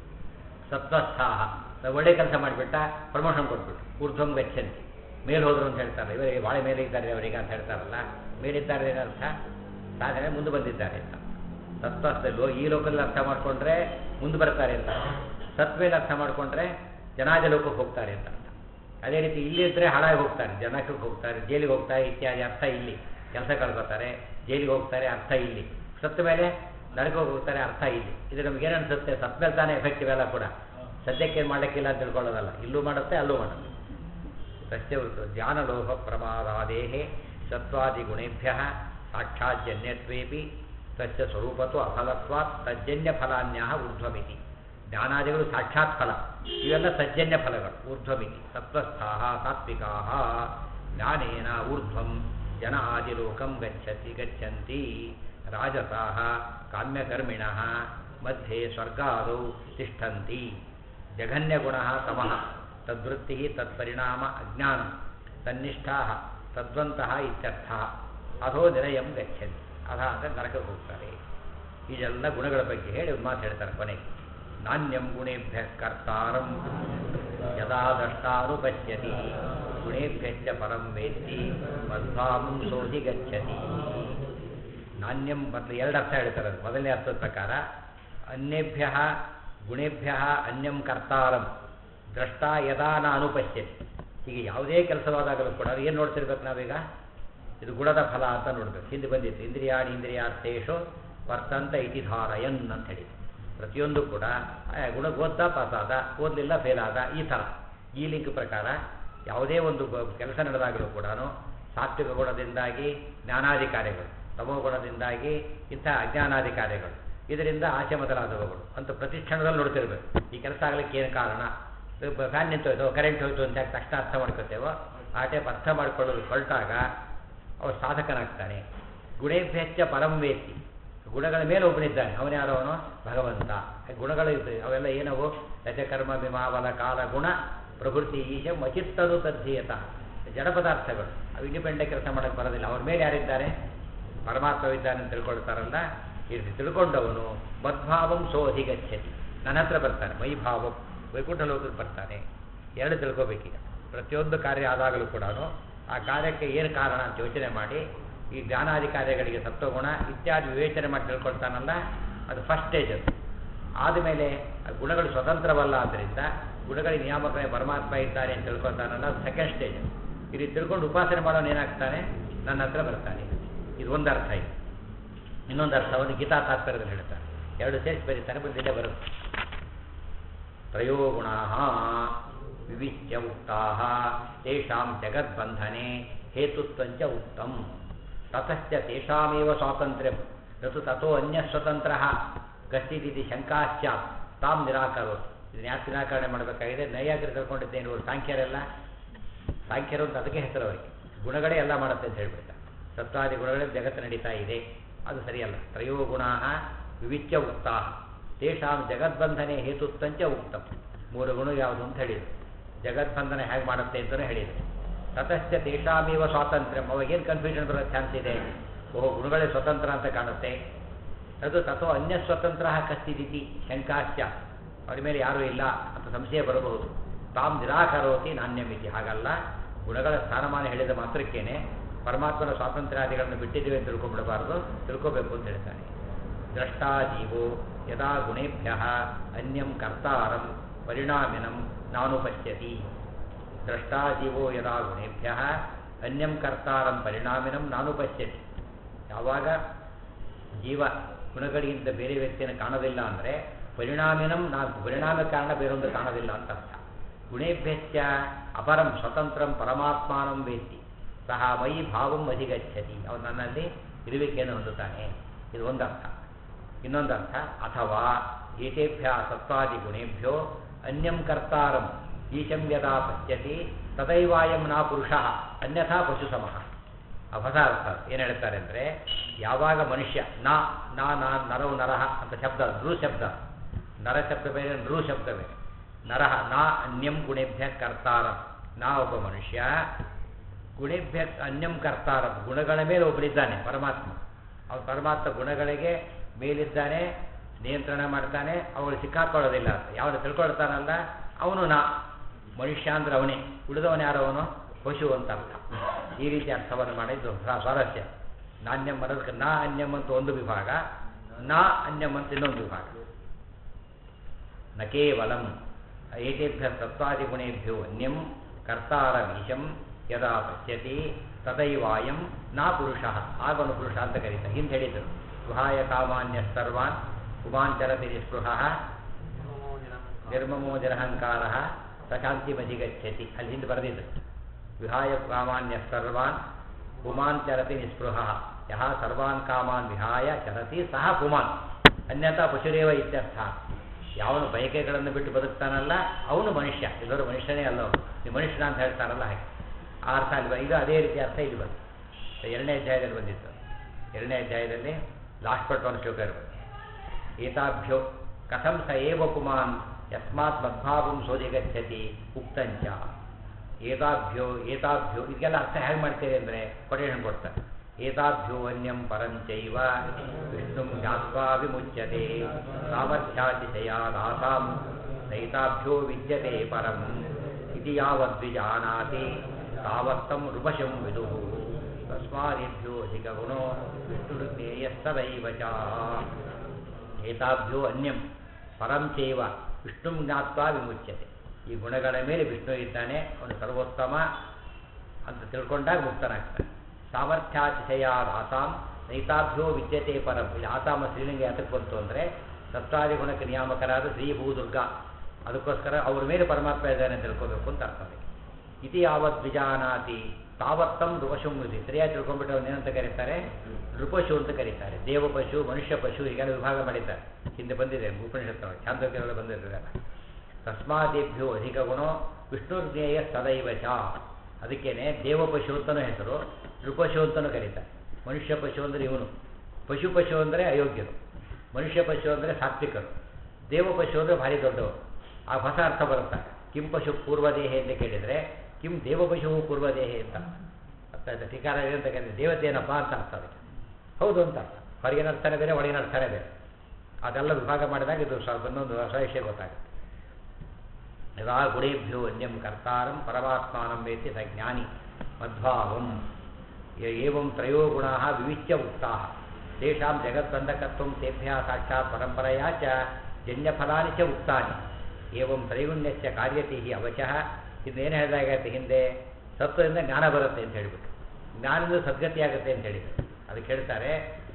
ಸತ್ವಸ್ಥಾಹ ಒಳ್ಳೆ ಕೆಲಸ ಮಾಡಿಬಿಟ್ಟ ಪ್ರಮೋಷನ್ ಕೊಟ್ಬಿಟ್ಟು ಊರ್ಧ್ವಂ ಗಚ್ಚಂತಿ ಮೇಲೆ ಹೋದ್ರು ಅಂತ ಹೇಳ್ತಾರೆ ಇವರಿಗೆ ಭಾಳ ಮೇಲೆ ಇದ್ದಾರೆ ಅವರಿಗೆ ಅಂತ ಹೇಳ್ತಾರಲ್ಲ ಮೇಲಿದ್ದಾರೆ ಏನರ್ಥ ಸಾಧನೆ ಮುಂದೆ ಬಂದಿದ್ದಾರೆ ಅಂತ ಸತ್ವಸ್ಥಲ್ಲೋ ಈ ಲೋಕದಲ್ಲಿ ಅರ್ಥ ಮಾಡಿಕೊಂಡ್ರೆ ಮುಂದೆ ಬರ್ತಾರೆ ಅಂತ ಸತ್ವೇಲೆ ಅರ್ಥ ಮಾಡಿಕೊಂಡ್ರೆ ಜನಾಜ ಲೋಕಕ್ಕೆ ಹೋಗ್ತಾರೆ ಅಂತ ಅರ್ಥ ಅದೇ ರೀತಿ ಇಲ್ಲಿದ್ದರೆ ಹಾಳಾಗಿ ಹೋಗ್ತಾರೆ ಜನಕ್ಕೆ ಹೋಗ್ತಾರೆ ಜೈಲಿಗೆ ಹೋಗ್ತಾರೆ ಇತ್ಯಾದಿ ಅರ್ಥ ಇಲ್ಲಿ ಕೆಲಸ ಕಳ್ಕೊತಾರೆ ಜೈಲಿಗೆ ಹೋಗ್ತಾರೆ ಅರ್ಥ ಇಲ್ಲಿ ಸತ್ತ ಮೇಲೆ ನರಕಕ್ಕೆ ಹೋಗ್ತಾರೆ ಅರ್ಥ ಇಲ್ಲಿ ಇದು ನಮ್ಗೆ ಏನು ಅನ್ಸುತ್ತೆ ಸತ್ತ ಮೇಲೆ ತಾನೇ ಎಫೆಕ್ಟಿವ್ ಎಲ್ಲ ಕೂಡ ಸದ್ಯಕ್ಕೆ ಏನು ಮಾಡೋಕ್ಕಿಲ್ಲ ಅಂತ ತಿಳ್ಕೊಳ್ಳೋದಲ್ಲ ಇಲ್ಲೂ ಮಾಡುತ್ತೆ ಅಲ್ಲೂ ಮಾಡುತ್ತೆ ಸತ್ಯವೃತ್ತು ಜ್ಞಾನಲೋಹ ಪ್ರಮಾದಾದೇಹೇ ಸತ್ವಾದಿಗುಣೇಭ್ಯ ಸಾಕ್ಷಾಜ್ಜನ್ಯತ್ವೇಪಿ ತಸ್ಯ ಸ್ವರೂಪತ್ವ ಅಫಲತ್ವಾತ್ ತಜ್ಜನ್ಯ ಫಲಾನ್ಯಃ ಊರ್ಧ್ವಮಿತಿ ಜ್ಞಾನಾದಿಗಳು ಸಾಕ್ಷಾತ್ ಫಲ ಇವೆಲ್ಲ ಸಜ್ಜನ್ಯ ಫಲಗಳು ಊರ್ಧ್ವಮಿತಿ ಸತ್ವಸ್ಥಾಹ ಸಾತ್ವಿಕಾಹ ಜ್ಞಾನೇನ ಊರ್ಧ್ವಂ ಜನ ಆದಿಲೋಕಂ ಗಚ್ಚತಿ ಗಚ್ಚಂತಿ ರಾಜಸಾಹ ಕಾಮ್ಯಕರ್ಮಿಣಃ ಮಧ್ಯೆ ಸ್ವರ್ಗಾದೌ ತಿಷ್ಠಂತಿ ಜಘನ್ಯಗುಣಃ ತಮಃ ತದ್ವೃತ್ತಿ ತತ್ಪರಿಣಾಮ ಅಜ್ಞಾನ ತನ್ನಿಷ್ಠಾ ತದ್ವಂತಹ ಇತ್ಯರ್ಥಃ ಅಧೋ ನಿರಯಂ ಗಚ್ಚಂತಿ ಅಧ ಅಂದರೆ ನರಕಕ್ಕೆ ಹೋಗ್ತಾರೆ ಇದೆಲ್ಲ ಗುಣಗಳ ಬಗ್ಗೆ ಹೇಳಿ ಒಂದು ಮಾತು ಹೇಳ್ತಾರೆ ಕೊನೆಗೆ ನಾಣ್ಯಂ ಗುಣೇಭ್ಯ ಕರ್ತಾರಂ ಯದಾ ದಷ್ಟಾನುಪಶ್ಯತಿ ಗುಣೇಭ್ಯಶ್ಚ ಪರಂ ವೇತ್ತಿ ಮಧ್ವಾಮಂ ಸೋಧಿ ಗಚ್ಚತಿ ನಾಣ್ಯಂ ಮತ್ತು ಎರಡು ಅರ್ಥ ಹೇಳ್ತಾರೆ ಅದು ಮೊದಲನೇ ಅರ್ಥದ ಪ್ರಕಾರ ಅನ್ಯೇಭ್ಯ ಗುಣೇಭ್ಯ ಅನ್ಯಂ ಕರ್ತಾರಂ ದ್ರಷ್ಟಾ ಯದಾ ನ ಅನುಪಶ್ಯತಿ ಹೀಗೆ ಯಾವುದೇ ಕೆಲಸವಾದಾಗಲೂ ಕೂಡ ಏನು ನೋಡ್ತಿರ್ಬೇಕು ನಾವೀಗ ಇದು ಗುಣದ ಫಲ ಅಂತ ನೋಡ್ಬೇಕು ಹಿಂದೆ ಬಂದಿತ್ತು ಇಂದ್ರಿಯಾಣಿ ಇಂದ್ರಿಯಾರ್ಥೇಶು ವರ್ತಂತ ಇತಿ ಧಾರಯನ್ ಅಂತ ಹೇಳಿ ಪ್ರತಿಯೊಂದು ಕೂಡ ಆ, ಗುಣ ಓದ್ತಾ ಪಾಸಾದ ಓದಲಿಲ್ಲ ಫೇಲ್ ಆದ ಈ ಥರ ಈ ಲಿಂಕ್ ಪ್ರಕಾರ ಯಾವುದೇ ಒಂದು ಬ- ಕೆಲಸ ನಡೆದಾಗಲೂ ಕೂಡ ಸಾತ್ವಿಕ ಗುಣದಿಂದಾಗಿ ಜ್ಞಾನಾದಿ ಕಾರ್ಯಗಳು ತಮೋ ಗುಣದಿಂದಾಗಿ ಇಂಥ ಅಜ್ಞಾನಾದಿ ಕಾರ್ಯಗಳು ಇದರಿಂದ ಆಚೆ ಮೊದಲಾದವುಗಳು ಅಂತ ಪ್ರತಿಷ್ಠಾನದಲ್ಲಿ ನೋಡ್ತಿರ್ಬೇಕು ಈ ಕೆಲಸ ಆಗಲಿಕ್ಕೆ ಏನು ಕಾರಣ ಫ್ಯಾನ್ ನಿಂತೋಯ್ತು ಕರೆಂಟ್ ಹೋಯ್ತು ಅಂತ ಯಾಕೆ ತಕ್ಷಣ ಅರ್ಥ ಮಾಡ್ಕೋತೇವೋ ಆ ಟೈಪ್ ಅರ್ಥ ಮಾಡ್ಕೊಳ್ಳೋದು ಹೊರಟಾಗ ಅವ ಸಾಧಕನಾಗ್ತಾನೆ ಗುಣೇಭ್ಯಚ್ಚ ಪರಂ ವೇತ್ತಿ ಗುಣಗಳ ಮೇಲೆ ಒಬ್ಬನಿದ್ದಾನೆ ಅವನ್ಯಾರೋ ಅವನು ಭಗವಂತ ಗುಣಗಳು ಇರ್ತದೆ ಅವೆಲ್ಲ ಏನವು ರಜಕರ್ಮ ವಿಮಾವಲ ಕಾಲ ಗುಣ ಪ್ರವೃತ್ತಿ ಈಶ ಮಚಿತ್ತದು ತದ್ಧೀಯತ ಜಡ ಪದಾರ್ಥಗಳು ಅವು ಇಂಡಿಪೆಂಡೆಂಟ್ ಕೆಲಸ ಮಾಡೋಕ್ಕೆ ಬರೋದಿಲ್ಲ ಅವ್ರ ಮೇಲೆ ಯಾರಿದ್ದಾರೆ ಪರಮಾತ್ಮವಿದ್ದಾನೆ ಅಂತ ತಿಳ್ಕೊಳ್ತಾರಲ್ಲ ಈ ರೀತಿ ತಿಳ್ಕೊಂಡವನು ಮದ್ಭಾವಂ ಸೋಧಿ ಗಚ್ಚತಿ ನನ್ನ ಹತ್ರ ಬರ್ತಾನೆ ಮೈಭಾವಂ ವೈಕುಂಠ ಲೋಕಕ್ಕೆ ಬರ್ತಾನೆ ಎರಡು ತಿಳ್ಕೊಬೇಕೀಗ ಪ್ರತಿಯೊಂದು ಕಾರ್ಯ ಆದಾಗಲೂ ಕೂಡ ಆ ಕಾರ್ಯಕ್ಕೆ ಏನು ಕಾರಣ ಅಂತ ಯೋಚನೆ ಮಾಡಿ ಈ ಜ್ಞಾನಾದಿ ಕಾರ್ಯಗಳಿಗೆ ಸತ್ವಗುಣ ಇತ್ಯಾದಿ ವಿವೇಚನೆ ಮಾಡಿ ತಿಳ್ಕೊಳ್ತಾನಲ್ಲ ಅದು ಫಸ್ಟ್ ಸ್ಟೇಜ್ ಅದು ಆದಮೇಲೆ ಆ ಗುಣಗಳು ಸ್ವತಂತ್ರವಲ್ಲ ಆದ್ದರಿಂದ ಗುಣಗಳಿಗೆ ನಿಯಾಮಕನೇ ಪರಮಾತ್ಮ ಇದ್ದಾನೆ ಅಂತ ತಿಳ್ಕೊಳ್ತಾನಲ್ಲ ಅದು ಸೆಕೆಂಡ್ ಸ್ಟೇಜ್ ಈ ರೀತಿ ತಿಳ್ಕೊಂಡು ಉಪಾಸನೆ ಮಾಡೋನು ಏನಾಗ್ತಾನೆ ನನ್ನ ಹತ್ರ ಬರ್ತಾನೆ ಇದು ಒಂದು ಅರ್ಥ ಇದೆ ಇನ್ನೊಂದು ಅರ್ಥವನ್ನು ಗೀತಾ ತಾತ್ಪರ್ಯದಲ್ಲಿ ಹೇಳ್ತಾರೆ ಎರಡು ಸೇರಿಸಿ ಬರೀತಾರೆ ಬಂದಿದೆ ಬರುತ್ತೆ ತ್ರಯೋ ಗುಣಾ ವಿವಿಚ್ಯ ಉಕ್ತಾ ತೇಷಾಂ ಜಗದ್ಬಂಧನೆ ಹೇತುತ್ವಂಚ ಉಕ್ತಂ ತತಶ್ಚ ತೇಷಾಮೇವ ಸ್ವಾತಂತ್ರ್ಯಂ ನತು ತಥೋ ಅನ್ಯಸ್ವತಂತ್ರ ಕಶ್ಚಿದಿತಿ ಶಂಕಾಶ್ಚ ತಾಂ ನಿರಾಕರೋದು ಇದನ್ನ ಯಾಕೆ ನಿರಾಕರಣೆ ಮಾಡಬೇಕಾಗಿದೆ ನೈಯಾಗ್ರಿ ತಿಳ್ಕೊಂಡಿದ್ದೇನೆ ಇವರು ಸಾಂಖ್ಯರೆಲ್ಲ ಸಾಂಖ್ಯರು ಅಂತ ಅದಕ್ಕೆ ಹೆಸರು ಅವರಿಗೆ ಗುಣಗಳೇ ಎಲ್ಲ ಮಾಡುತ್ತೆ ಅಂತ ಹೇಳ್ಬಿಡ್ತಾರೆ ಸತ್ವಾದಿ ಗುಣಗಳೇ ಜಗತ್ತು ನಡೀತಾ ಇದೆ ಅದು ಸರಿಯಲ್ಲ ತ್ರಯೋ ಗುಣಾ ವಿವಿಚ್ಯ ಉಕ್ತಾ ತೇಷಾಂ ಜಗದ್ಬಂಧನೆ ಹೇತುತ್ವಂಚ ಉಕ್ತಂ ಮೂರು ಗುಣ ಯಾವುದು ಅಂತ ಹೇಳಿದರು ಜಗದ್ಬಂಧನ ಹೇಗೆ ಮಾಡುತ್ತೆ ಅಂತಲೂ ಹೇಳಿದರು ತತಶ್ಚ ತೇಷಾಮೇವ ಸ್ವಾತಂತ್ರ್ಯ ಅವಾಗೇನು ಕನ್ಫ್ಯೂಷನ್ ಬರೋ ಚಾನ್ಸ್ ಇದೆ ಓಹೋ ಗುಣಗಳೇ ಸ್ವತಂತ್ರ ಅಂತ ಕಾಣುತ್ತೆ ಅದು ತಥೋ ಅನ್ಯ ಸ್ವತಂತ್ರ ಕಸ್ತಿದಿತಿ ಶಂಕಾಶ್ಚ ಅವ್ರ ಮೇಲೆ ಯಾರೂ ಇಲ್ಲ ಅಂತ ಸಂಶಯ ಬರಬಹುದು ತಾಮ್ ನಿರಾಕರೋತಿ ನಾಣ್ಯಮಿತಿ ಹಾಗಲ್ಲ ಗುಣಗಳ ಸ್ಥಾನಮಾನ ಹೇಳಿದ ಮಾತ್ರಕ್ಕೇನೆ ಪರಮಾತ್ಮನ ಸ್ವಾತಂತ್ರ್ಯಾದಿಗಳನ್ನು ಬಿಟ್ಟಿದ್ದೇವೆ ಅಂತ ತಿಳ್ಕೊಂಡ್ಬಿಡಬಾರ್ದು ತಿಳ್ಕೋಬೇಕು ಅಂತ ಹೇಳ್ತಾನೆ ದ್ರಷ್ಟಾ ಜೀವೋ ಯದಾ ಗುಣೇಭ್ಯ ಅನ್ಯಂ ಕರ್ತಾರಂ ಪರಿಣಾಮಿನಂ ನಾನು ಪಶ್ಯತಿ ದ್ರಷ್ಟಾ ಜೀವೋ ಯದಾ ಗುಣೇಭ್ಯ ಅನ್ಯಂ ಕರ್ತಾರಂ ಪರಿಣಾಮಿನಂ ನಾನು ಪಶ್ಯತಿ ಯಾವಾಗ ಜೀವ ಗುಣಗಳಿಗಿಂತ ಬೇರೆ ವ್ಯಕ್ತಿಯನ್ನು ಕಾಣೋದಿಲ್ಲ ಅಂದರೆ ಪರಿಣಾಮಿನಂ ನಾ ಪರಿಣಾಮ ಕಾರಣ ಬೇರೊಂದು ಕಾಣೋದಿಲ್ಲ ಅಂತ ಅರ್ಥ ಗುಣೇಭ್ಯಶ್ಚ ಅಪರಂ ಸ್ವತಂತ್ರಂ ಪರಮಾತ್ಮಾನಂ ವೇತ್ತಿ ಸಹ ಮೈ ಭಾವಂ ಅಧಿಗಚ್ಚತಿ ಅವನು ನನ್ನಲ್ಲಿ ಇರುವಿಕೆಯನ್ನು ಹೊಂದುತ್ತಾನೆ ಇದು ಒಂದು ಅರ್ಥ ಇನ್ನೊಂದು ಅರ್ಥ ಅಥವಾ ಏತೇಭ್ಯ ಸತ್ವಾದಿ ಗುಣೇಭ್ಯೋ ಅನ್ಯಂ ಕರ್ತಾರಂ ಈಶಂ ಯದಾ ಪಶ್ಯತಿ ತದೈವಾಯಂ ನಾ ಪುರುಷ ಅನ್ಯಥಾ ಪಶು ಸಮಃ ಆ ಹೊಸ ಅರ್ಥ ಏನು ಹೇಳ್ತಾರೆ ಅಂದರೆ ಯಾವಾಗ ಮನುಷ್ಯ ನಾ ನಾ ನಾ ನರವು ನರಹ ಅಂತ ಶಬ್ದ ನೃ ಶಬ್ದ ನರ ಶಬ್ದ ಬೇರೆ ನೃ ಶಬ್ದ ಬೇರೆ ನರಹ ನಾ ಅನ್ಯಂ ಗುಣೇಭ್ಯ ಕರ್ತಾರ ನಾ ಒಬ್ಬ ಮನುಷ್ಯ ಗುಣೇಭ್ಯ ಅನ್ಯಂ ಕರ್ತಾರ ಗುಣಗಳ ಮೇಲೆ ಒಬ್ಬನಿದ್ದಾನೆ ಪರಮಾತ್ಮ ಅವನು ಪರಮಾತ್ಮ ಗುಣಗಳಿಗೆ ಮೇಲಿದ್ದಾನೆ ನಿಯಂತ್ರಣ ಮಾಡ್ತಾನೆ ಅವಳು ಸಿಕ್ಕಾಕೊಳ್ಳೋದಿಲ್ಲ ಅಂತ ಯಾವನು ತಿಳ್ಕೊಳ್ತಾನಲ್ಲ ಅವನು ನಾ ಮನುಷ್ಯ ಅಂದ್ರೆ ಅವನೇ ಉಳಿದವನು ಯಾರು ಅವನು ಪಶು ಅಂತ ಅರ್ಥ ಈ ರೀತಿ ಅರ್ಥವನ್ನು ಮಾಡಿದ್ದು ಸ್ವ- ಸ್ವಾರಸ್ಯ ನಾಣ್ಯಂ ಅನ್ನೋದಕ್ಕೆ ನಾ ಅನ್ಯಂ ಅಂತ ಒಂದು ವಿಭಾಗ ನಾ ಅನ್ಯಂ ಅಂತ ಇನ್ನೊಂದು ವಿಭಾಗ ನ ಕೇವಲಂ ಏತೇಭ್ಯ ತತ್ವಾದಿಗುಣೇಭ್ಯೋ ಅನ್ಯಂ ಕರ್ತಾರಮೀಶಂ ಯದಾ ಪಶ್ಯತಿ ತದೈವಾಯಂ ನಾ ಪುರುಷ ಆಗನು ಪುರುಷ ಅಂತ ಕರೀತಾರೆ ಹಿಂದೆ ಹೇಳಿದರು ಗುಹಾಯ ಕಾಮಾನ್ಯ ಸರ್ವಾನ್ ಉಮಾಂಚರತಿ ನಿಸ್ಪೃಹ ನಿರ್ಮಮೋ ನಿರಹಂಕಾರ ಸಶಾಂತಿಮಧಿಗಚ್ಚತಿ ಅಲ್ಲಿ ಹಿಂದೆ ಬರೆದಿದ್ದು ವಿಹಾಯ ಕಾಮಾನ್ಯ ಸರ್ವಾನ್ ಪುಮಾನ್ ಚರತಿ ನಿಸ್ಪೃಹ ಯಹ ಸರ್ವಾನ್ ಕಾಮಾನ್ ವಿಹಾಯ ಚರತಿ ಸಹ ಪುಮಾನ್ ಅನ್ಯಥಾ ಪಶುರೇವ ಇತ್ಯರ್ಥ ಯಾವನು ಬಯಕೆಗಳನ್ನು ಬಿಟ್ಟು ಬದುಕ್ತಾನಲ್ಲ ಅವನು ಮನುಷ್ಯ ಎಲ್ಲರೂ ಮನುಷ್ಯನೇ ಅಲ್ಲ ಅವನು ನೀವು ಮನುಷ್ಯನ ಅಂತ ಹೇಳ್ತಾರಲ್ಲ ಹಾಗೆ ಆ ಅರ್ಥ ಅಲ್ಲಿ ಬ- ಇದು ಅದೇ ರೀತಿ ಅರ್ಥ ಇಲ್ಲಿ ಬಂತು ಎರಡನೇ ಅಧ್ಯಾಯದಲ್ಲಿ ಬಂದಿತ್ತು ಎರಡನೇ ಅಧ್ಯಾಯದಲ್ಲಿ ಲಾಸ್ಟ್ ಪಟ್ ಒಂದು ಶ್ಲೋಕ ಇರ್ಬೋದು ಏತಾಭ್ಯೋ ಕಥಂ ಸ ಏವ ಪುಮಾನ್ ಯಸ್ಮಾತ್ ಮದ್ಭಾವಂ ಸೋಧಿಗಚ್ಚತಿ ಉಕ್ತಂಚ ಏತಾಭ್ಯೋ ಏತಾಭ್ಯೋ ಇದಕ್ಕೆಲ್ಲ ಅರ್ಥ ಹೇಗೆ ಮಾಡ್ತೀರಿ ಅಂದರೆ ಕೊಟೇಶನ್ ಕೊಡ್ತಾರೆ ಏತಾಭ್ಯೋ ಅನ್ಯಂ ಪರಂಚೈವ ವಿಷ್ಣು ಜ್ಞಾತ್ವಾ ವಿಮುಚ್ಯತೆ ಸಾಮರ್ಥ್ಯಾತಿಶಯಾದಾಸಾಂ ನೈತಾಭ್ಯೋ ವಿದ್ಯತೆ ಪರಂ ಇತಿ ಯಾವದ್ವಿಜಾನಾತಿ ತಾವತ್ತಂ ಋಪಶಂ ವಿದುಃ ತಸ್ಮಾದಿಭ್ಯೋ ಅಧಿಕಗುಣೋ ವಿಷ್ಣುರ್ಜ್ಞೇಯಸ್ತದೈವ ಚ ಏತಾಭ್ಯೋ ಅನ್ಯಂ ಪರಂ ಚೈವ ವಿಷ್ಣುಂ ಜ್ಞಾತ್ವಾ ವಿಮುಚ್ಯತೆ ಈ ಗುಣಗಳ ಮೇಲೆ ವಿಷ್ಣು ಇದ್ದಾನೆ ಅವನು ಸರ್ವೋತ್ತಮ ಅಂತ ತಿಳ್ಕೊಂಡಾಗ ಮುಕ್ತನಾಗ್ತಾನೆ ಸಾಮರ್ಥ್ಯಾತಿಶಯಾದ ಆಸಾಂ ನೈತಾಭ್ಯೋ ವಿದ್ಯತೆ ಪರಂ ಇಲ್ಲಿ ಆಸಾಮ ಶ್ರೀಲಿಂಗ ಯಾತಕ್ಕೆ ಬಂತು ಅಂದರೆ ಸತ್ವಾದಿ ಗುಣಕ್ಕೆ ನಿಯಾಮಕರಾದ ಶ್ರೀ ಭೂ ದುರ್ಗಾ ಅದಕ್ಕೋಸ್ಕರ ಅವ್ರ ಮೇಲೆ ಪರಮಾತ್ಮ ಇದ್ದಾನೆ ಅಂತ ತಿಳ್ಕೋಬೇಕು ಅಂತ ಅರ್ಥ ಅದಕ್ಕೆ. ಇತಿ ಯಾವತ್ ವಿಜಾನಾತಿ ತಾವತ್ತಂ ನೃಪಶುಂ ವಿಧಿ ಸರಿಯಾಗಿ ತಿಳ್ಕೊಂಡ್ಬಿಟ್ಟು ಅವ್ನು ಏನಂತ ಕರೀತಾರೆ ನೃಪಶು ಅಂತ ಕರೀತಾರೆ ದೇವ ಪಶು ಮನುಷ್ಯ ಪಶು ಹೀಗೆಲ್ಲ ವಿಭಾಗ ಮಾಡಿದ್ದಾರೆ ಹಿಂದೆ ಬಂದಿದೆ ಉಪನಿಷತ್ತೊಳಗೆ ಚಾಂದೋಗ್ಯದೊಳಗೆ ಬಂದಿರಲಿಲ್ಲ ತಸ್ಮಾದೇಭ್ಯೋ ಅಧಿಕ ಗುಣೋ ವಿಷ್ಣುರ್ಜ್ಞೇಯ ಸದೈವ ಚ ಅದಕ್ಕೇನೆ ದೇವ ಪಶು ಅಂತಲೂ ಹೆಸರು ನೃಪಶು ಅಂತಲೂ ಕರೀತಾರೆ ಮನುಷ್ಯ ಪಶು ಅಂದರೆ ಇವನು ಪಶು ಪಶು ಅಂದರೆ ಅಯೋಗ್ಯರು ಮನುಷ್ಯ ಪಶು ಅಂದರೆ ಸಾತ್ವಿಕರು ದೇವ ಪಶು ಅಂದರೆ ಭಾರಿ ದೊಡ್ಡವರು ಆ ಹೊಸ ಅರ್ಥ ಬರುತ್ತೆ ಕಿಂ ಪಶು ಪೂರ್ವದೇಹೆ ಅಂತ ಕೇಳಿದರೆ ಕಿಂ ದೇವ ಪಶುವು ಪೂರ್ವದೇಹೆ ಅಂತ ಅರ್ಥ ಆಯ್ತಾ ಟೀಕಾರ ಏನಂತ ಕೇಳಿದ್ರೆ ದೇವತೆ ಏನಪ್ಪ ಅಂತ ಅರ್ಥ ಅದಕ್ಕೆ ಹೌದು ಅಂತ ಅರ್ಥ ಹೊರಗಿನ ಅರ್ಥನೇ ಬೇರೆ ಒಳಗಿನ ಅರ್ಥನೇ ಬೇರೆ ಅದೆಲ್ಲ ವಿಭಾಗ ಮಾಡಿದಾಗ ಇದು ಸ ಒಂದೊಂದು ಹೊಸ ವಿಷಯ ಗೊತ್ತಾಗುತ್ತೆ ಯದಾ ಗುಣೇಭ್ಯೋ ಅನ್ಯಂ ಕರ್ತಾರಂ ಪರಮಾತ್ಮಾನಂ ವೇತಿ ಸ ಜ್ಞಾನಿ ಮದ್ಭಾವಂ ಯ- ಏವಂ ತ್ರಯೋ ಗುಣಾ ವಿವಿಚ್ಯ ಉಕ್ತಾ ತೇಷಾಂ ಜಗದ್ಬಂಧಕತ್ವಂ ತೇಭ್ಯ ಸಾಕ್ಷಾತ್ ಪರಂಪರೆಯಾ ಚ ಜನ್ಯಫಲಾನಿ ಚ ಉಕ್ತಾನಿ ಏವಂ ತ್ರೈಗುಣ್ಯಸ್ಯ ಕಾರ್ಯತಿ ಹಿ ಅವಚಃ ಇನ್ನೇನು ಹೇಳಿದಾಗತ್ತೆ ಹಿಂದೆ ಸತ್ವದಿಂದ ಜ್ಞಾನ ಬರುತ್ತೆ ಅಂತ ಹೇಳಿಬಿಟ್ಟು ಜ್ಞಾನದಿಂದ ಸದ್ಗತಿ ಆಗುತ್ತೆ ಅಂತ ಹೇಳಿದ್ರು ಅದಕ್ಕೆ ಹೇಳ್ತಾರೆ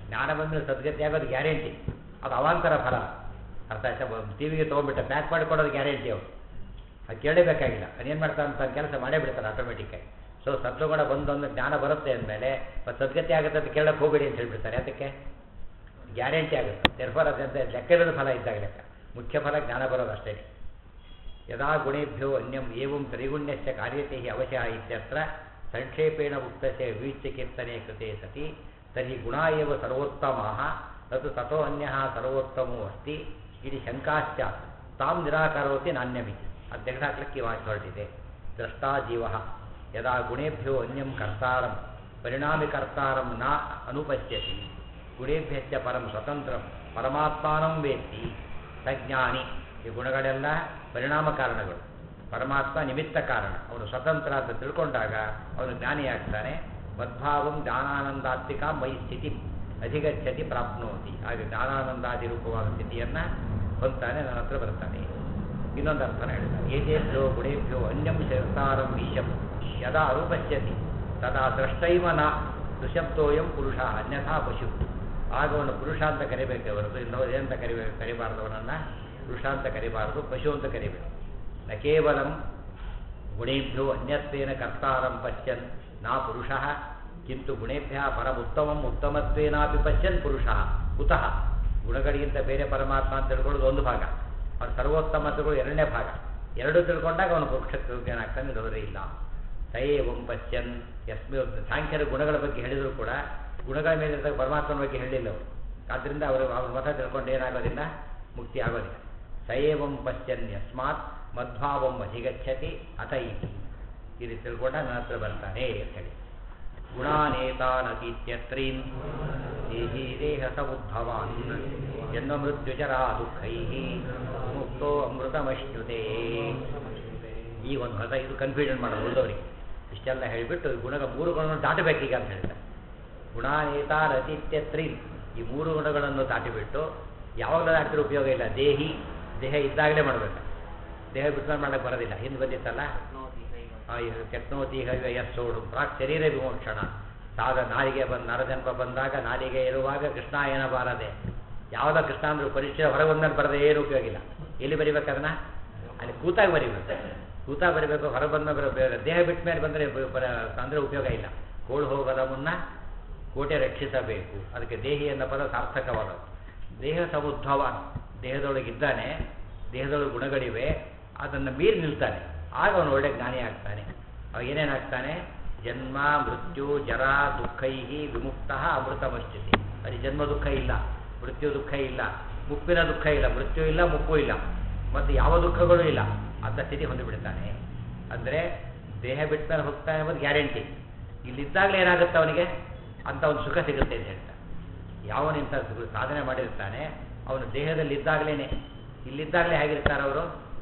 ಜ್ಞಾನ ಬಂದರೆ ಸದ್ಗತಿ ಆಗೋದು ಗ್ಯಾರಂಟಿ ಅದು ಅವಾಂತರ ಫಲ ಅರ್ಥ ಆಯ್ತಾ ಟಿ ವಿಗೆ ತೊಗೊಂಡ್ಬಿಟ್ಟೆ ಪ್ಯಾಕ್ ಮಾಡಿಕೊಡೋದು ಗ್ಯಾರಂಟಿ ಅವರು ಅದು ಕೇಳಲೇಬೇಕಾಗಿಲ್ಲ ಅದೇನು ಮಾಡ್ತಾರೆ ಅಂತ ಕೆಲಸ ಮಾಡೇ ಬಿಡ್ತಾರೆ ಆಟೋಮೆಟಿಕ್ಕಾಗಿ ಸೊ ಸತ್ವಗುಣ ಬಂದೊಂದು ಜ್ಞಾನ ಬರುತ್ತೆ ಅಂದಮೇಲೆ ಮತ್ತು ಸದ್ಗತಿ ಆಗುತ್ತೆ ಅಂತ ಕೇಳಕ್ಕೆ ಹೋಗಬೇಡಿ ಅಂತ ಹೇಳ್ಬಿಡ್ತಾರೆ ಅದಕ್ಕೆ ಗ್ಯಾರಂಟಿ ಆಗುತ್ತೆ ನಿರ್ಫಲ ಅದಂತ ಲೆಕ್ಕವಿಲ್ಲದ ಫಲ ಇದ್ದಾಗ ಲೆಕ್ಕ ಮುಖ್ಯ ಫಲ ಜ್ಞಾನ ಬರೋದು ಅಷ್ಟೇ ಯದಾ ಗುಣೇಭ್ಯೋ ಅನ್ಯಂ ಏವಂ ತ್ರಿಗುಣ್ಯಸ್ಯ ಕಾರ್ಯತೆ ಅವಶ್ಯ ಇತ್ಯತ್ರ ಸಂಕ್ಷೇಪೇಣ ಉಕ್ತಸ್ಯ ವಿವಿಚ್ಯ ಕೀರ್ತನೆ ಕೃತೆ ಸತಿ ತರ್ಹಿ ಗುಣ ಏವ ಸರ್ವೋತ್ತಮಾಃ ತತ್ ತಥೋ ಅನ್ಯಃ ಸರ್ವೋತ್ತಮೋ ಅಸ್ತಿ ಇತಿ ಶಂಕಾಶ್ಚ ತಾಂ ನಿರಾಕರೋತಿ ನಾಣ್ಯಮಿತಿ ಅದು ತೆಗೆದುಹಾಕ್ಲಿಕ್ಕೆ ವಾಕ್ಯ ಹೊರಟಿದೆ ದ್ರಷ್ಟಾ ಜೀವ ಯದಾ ಗುಣೇಭ್ಯೋ ಅನ್ಯಂ ಕರ್ತಾರಂ ಪರಿಣಾಮಿ ಕರ್ತಾರಂ ನ ಅನುಪಶ್ಯತಿ ಗುಣೇಭ್ಯಶ್ಚ ಪರಂ ಸ್ವತಂತ್ರಂ ಪರಮಾತ್ಮಾನಂ ವೇತ್ತಿ ಸಜ್ಞಾನಿ ಈ ಗುಣಗಳೆಲ್ಲ ಪರಿಣಾಮ ಕಾರಣಗಳು ಪರಮಾತ್ಮ ನಿಮಿತ್ತ ಕಾರಣ ಅವನು ಸ್ವತಂತ್ರ ಅಂತ ತಿಳ್ಕೊಂಡಾಗ ಅವನು ಜ್ಞಾನಿಯಾಗ್ತಾನೆ ಮದ್ಭಾವಂ ಜ್ಞಾನಾನಂದಾತ್ಮಿಕ ಮೈ ಸ್ಥಿತಿ ಅಧಿಗಚ್ಚತಿ ಪ್ರಾಪ್ನೋತಿ ಹಾಗೆ ಜ್ಞಾನಾನಂದಾದಿ ರೂಪವಾದ ಸ್ಥಿತಿಯನ್ನು ಹೊಂದ್ತಾನೆ ನನ್ನ ಹತ್ರ ಬರ್ತಾನೆ ಇನ್ನೊಂದು ಅರ್ಥನ ಹೇಳ್ತಾನೆ ಏತೇಭ್ಯೋ ಗುಣೇಭ್ಯೋ ಅನ್ಯಂ ಶರ್ತಾರಂ ಈಶಂ ಯದಾ ಅನುಪಶ್ಯತಿ ತದಾ ದ್ರಷ್ಟೈವ ನ ಋಷಬ್ದೋಯಂ ಪುರುಷ ಅನ್ಯಥಾ ಪಶು ಆಗ ಅವನು ಪುರುಷ ಅಂತ ಕರಿಬೇಕೆ ಹೊರತು ಇನ್ನೊಂದು ಏನಂತ ಕರಿಬೇಕು ಕರಿಬಾರ್ದು ಅವನನ್ನು ಪುರುಷ ಅಂತ ಕರಿಬಾರ್ದು ಪಶು ಅಂತ ಕರಿಬೇಕು ನ ಕೇವಲಂ ಗುಣೇಭ್ಯೋ ಅನ್ಯತ್ವೇನ ಕರ್ತಾರಂ ಪಶ್ಯನ್ ನಾ ಪುರುಷ ಕಿಂತು ಗುಣೇಭ್ಯ ಪರಮುತ್ತಮಂ ಉತ್ತಮತ್ವೇನಾಪಿ ಪಶ್ಯನ್ ಪುರುಷ ಕುತಃ ಗುಣಗಳಿಗಿಂತ ಬೇರೆ ಪರಮಾತ್ಮ ಅಂತ ತಿಳ್ಕೊಳ್ಳೋದು ಒಂದು ಭಾಗ ಅವನು ಸರ್ವೋತ್ತಮ ತಿಳ್ಕೊಳ್ಳೋದು ಎರಡನೇ ಭಾಗ ಎರಡು ತಿಳ್ಕೊಂಡಾಗ ಅವನು ಪುರುಷತ್ವ ಏನಾಗ್ತಾನೆ ಇಲ್ಲವರೇ ಇಲ್ಲ ಸಯೇವಂ ಪಶ್ಯನ್ ಯಸ್ಮಿ ಸಾಂಖ್ಯರ ಗುಣಗಳ ಬಗ್ಗೆ ಹೇಳಿದ್ರು ಕೂಡ ಗುಣಗಳ ಮೇಲೆ ಇರ್ತಕ್ಕ ಪರಮಾತ್ಮನ ಬಗ್ಗೆ ಹೇಳಿಲ್ಲ ಅವರು ಆದ್ದರಿಂದ ಅವರು ಅವ್ರ ಮತ ತಿಳ್ಕೊಂಡು ಏನಾಗೋದಿಲ್ಲ ಮುಕ್ತಿ ಆಗೋದಿಲ್ಲ ಸಯೇವಂ ಪಶ್ಯನ್ ಯಸ್ಮಾತ್ ಮದ್ಭಾವಂ ಅಧಿಗಚ್ಚತಿ ಅಥ ಇತಿ ಇದು ತಿಳ್ಕೊಂಡ ನನ್ನ ಹತ್ರ ಬರ್ತಾನೆ ಅಂತ ಹೇಳಿ ಗುಣಾನೇತಾನತೀತ್ಯತ್ರೀನ್ ದೇಹಿ ದೇಹ ಸಮುದ್ಭವಾನ್ ಜನ್ಮ ಮೃತ್ಯುಜರಾ ದುಃಖೈ ಮುಕ್ತೋ ಅಮೃತಮಶ್ನುತೆ ಈ ಒಂದು ಹೊಸ ಇದು ಕನ್ಫ್ಯೂಷನ್ ಮಾಡೋದು ಉಳಿದವರಿಗೆ ಇಷ್ಟೆಲ್ಲ ಹೇಳಿಬಿಟ್ಟು ಗುಣಗ ಮೂರು ಗುಣಗಳನ್ನು ದಾಟಬೇಕೀಗ ಅಂತ ಹೇಳ್ತಾರೆ ಗುಣಾನೇತಾನತೀತ್ಯತ್ರೀನ್ ಈ ಮೂರು ಗುಣಗಳನ್ನು ದಾಟಿಬಿಟ್ಟು ಯಾವಾಗಲೂ ದಾಟಿದ್ರೆ ಉಪಯೋಗ ಇಲ್ಲ ದೇಹಿ ದೇಹ ಇದ್ದಾಗಲೇ ಮಾಡಬೇಕು ದೇಹ ಬಿಟ್ಟು ಮಾಡಕ್ಕೆ ಬರೋದಿಲ್ಲ ಹಿಂದೆ ಬಂದಿತ್ತಲ್ಲ ತೆಕ್ನೋತಿ ಯಸ್ಸೋಡು ಪ್ರಾಕ್ ಶರೀರ ವಿಮೋಕ್ಷಣ ಸಾಗ ನಾಲಿಗೆ ಬಂದು ನರಜನ್ಮ ಬಂದಾಗ ನಾಲಿಗೆ ಇರುವಾಗ ಕೃಷ್ಣ ಏನ ಬಾರದೆ ಯಾವುದೋ ಕೃಷ್ಣ ಅಂದ್ರೆ ಪರೀಕ್ಷೆ ಹೊರಗೆ ಬಂದ್ಮೇಲೆ ಬರದೆ ಏನು ಉಪಯೋಗ ಇಲ್ಲ ಎಲ್ಲಿ ಬರಿಬೇಕು ಅದನ್ನ ಅಲ್ಲಿ ಕೂತಾಗ ಬರಿಬೇಕು ಕೂತಾಗ ಬರಿಬೇಕು ಹೊರಗೆ ಬಂದ್ಮೇಲೆ ಬರ ದೇಹ ಬಿಟ್ಟ ಮೇಲೆ ಬಂದರೆ ಅಂದರೆ ಉಪಯೋಗ ಇಲ್ಲ ಕೋಳು ಹೋಗದ ಮುನ್ನ ಕೋಟೆ ರಕ್ಷಿಸಬೇಕು ಅದಕ್ಕೆ ದೇಹಿ ಎನ್ನ ಪದ ಸಾರ್ಥಕವಾದದ್ದು ದೇಹ ಸಮುದ್ಭವ ದೇಹದೊಳಗಿದ್ದಾನೆ ದೇಹದೊಳಗೆ ಗುಣಗಳಿವೆ ಅದನ್ನು ಮೀರಿ ನಿಲ್ತಾನೆ ಆಗ ಅವನು ಒಳ್ಳೆ ಜ್ಞಾನಿ ಆಗ್ತಾನೆ ಅವ ಏನೇನಾಗ್ತಾನೆ ಜನ್ಮ ಮೃತ್ಯು ಜರ ದುಃಖೈ ವಿಮುಕ್ತ ಅಮೃತಮಶ್ಚಿತಿ ಅಲ್ಲಿ ಜನ್ಮ ದುಃಖ ಇಲ್ಲ ಮೃತ್ಯು ದುಃಖ ಇಲ್ಲ ಮುಪ್ಪಿನ ದುಃಖ ಇಲ್ಲ ಮೃತ್ಯು ಇಲ್ಲ ಮುಪ್ಪು ಇಲ್ಲ ಮತ್ತು ಯಾವ ದುಃಖಗಳು ಇಲ್ಲ ಅಂತ ಸ್ಥಿತಿ ಹೊಂದಿಬಿಡ್ತಾನೆ ಅಂದರೆ ದೇಹ ಬಿಟ್ಟ ಮೇಲೆ ಹೋಗ್ತಾನೆ ಎಂಬುದು ಗ್ಯಾರಂಟಿ ಇಲ್ಲಿದ್ದಾಗಲೇ ಏನಾಗುತ್ತೆ ಅವನಿಗೆ ಅಂತ ಒಂದು ಸುಖ ಸಿಗುತ್ತೆ ಅಂತ ಹೇಳ್ತಾನೆ ಯಾವನಿಂತ ಸಾಧನೆ ಮಾಡಿರ್ತಾನೆ ಅವನು ದೇಹದಲ್ಲಿ ಇದ್ದಾಗಲೇ ಇಲ್ಲಿದ್ದಾಗಲೇ ಹೇಗಿರ್ತಾರೆ ಅವರು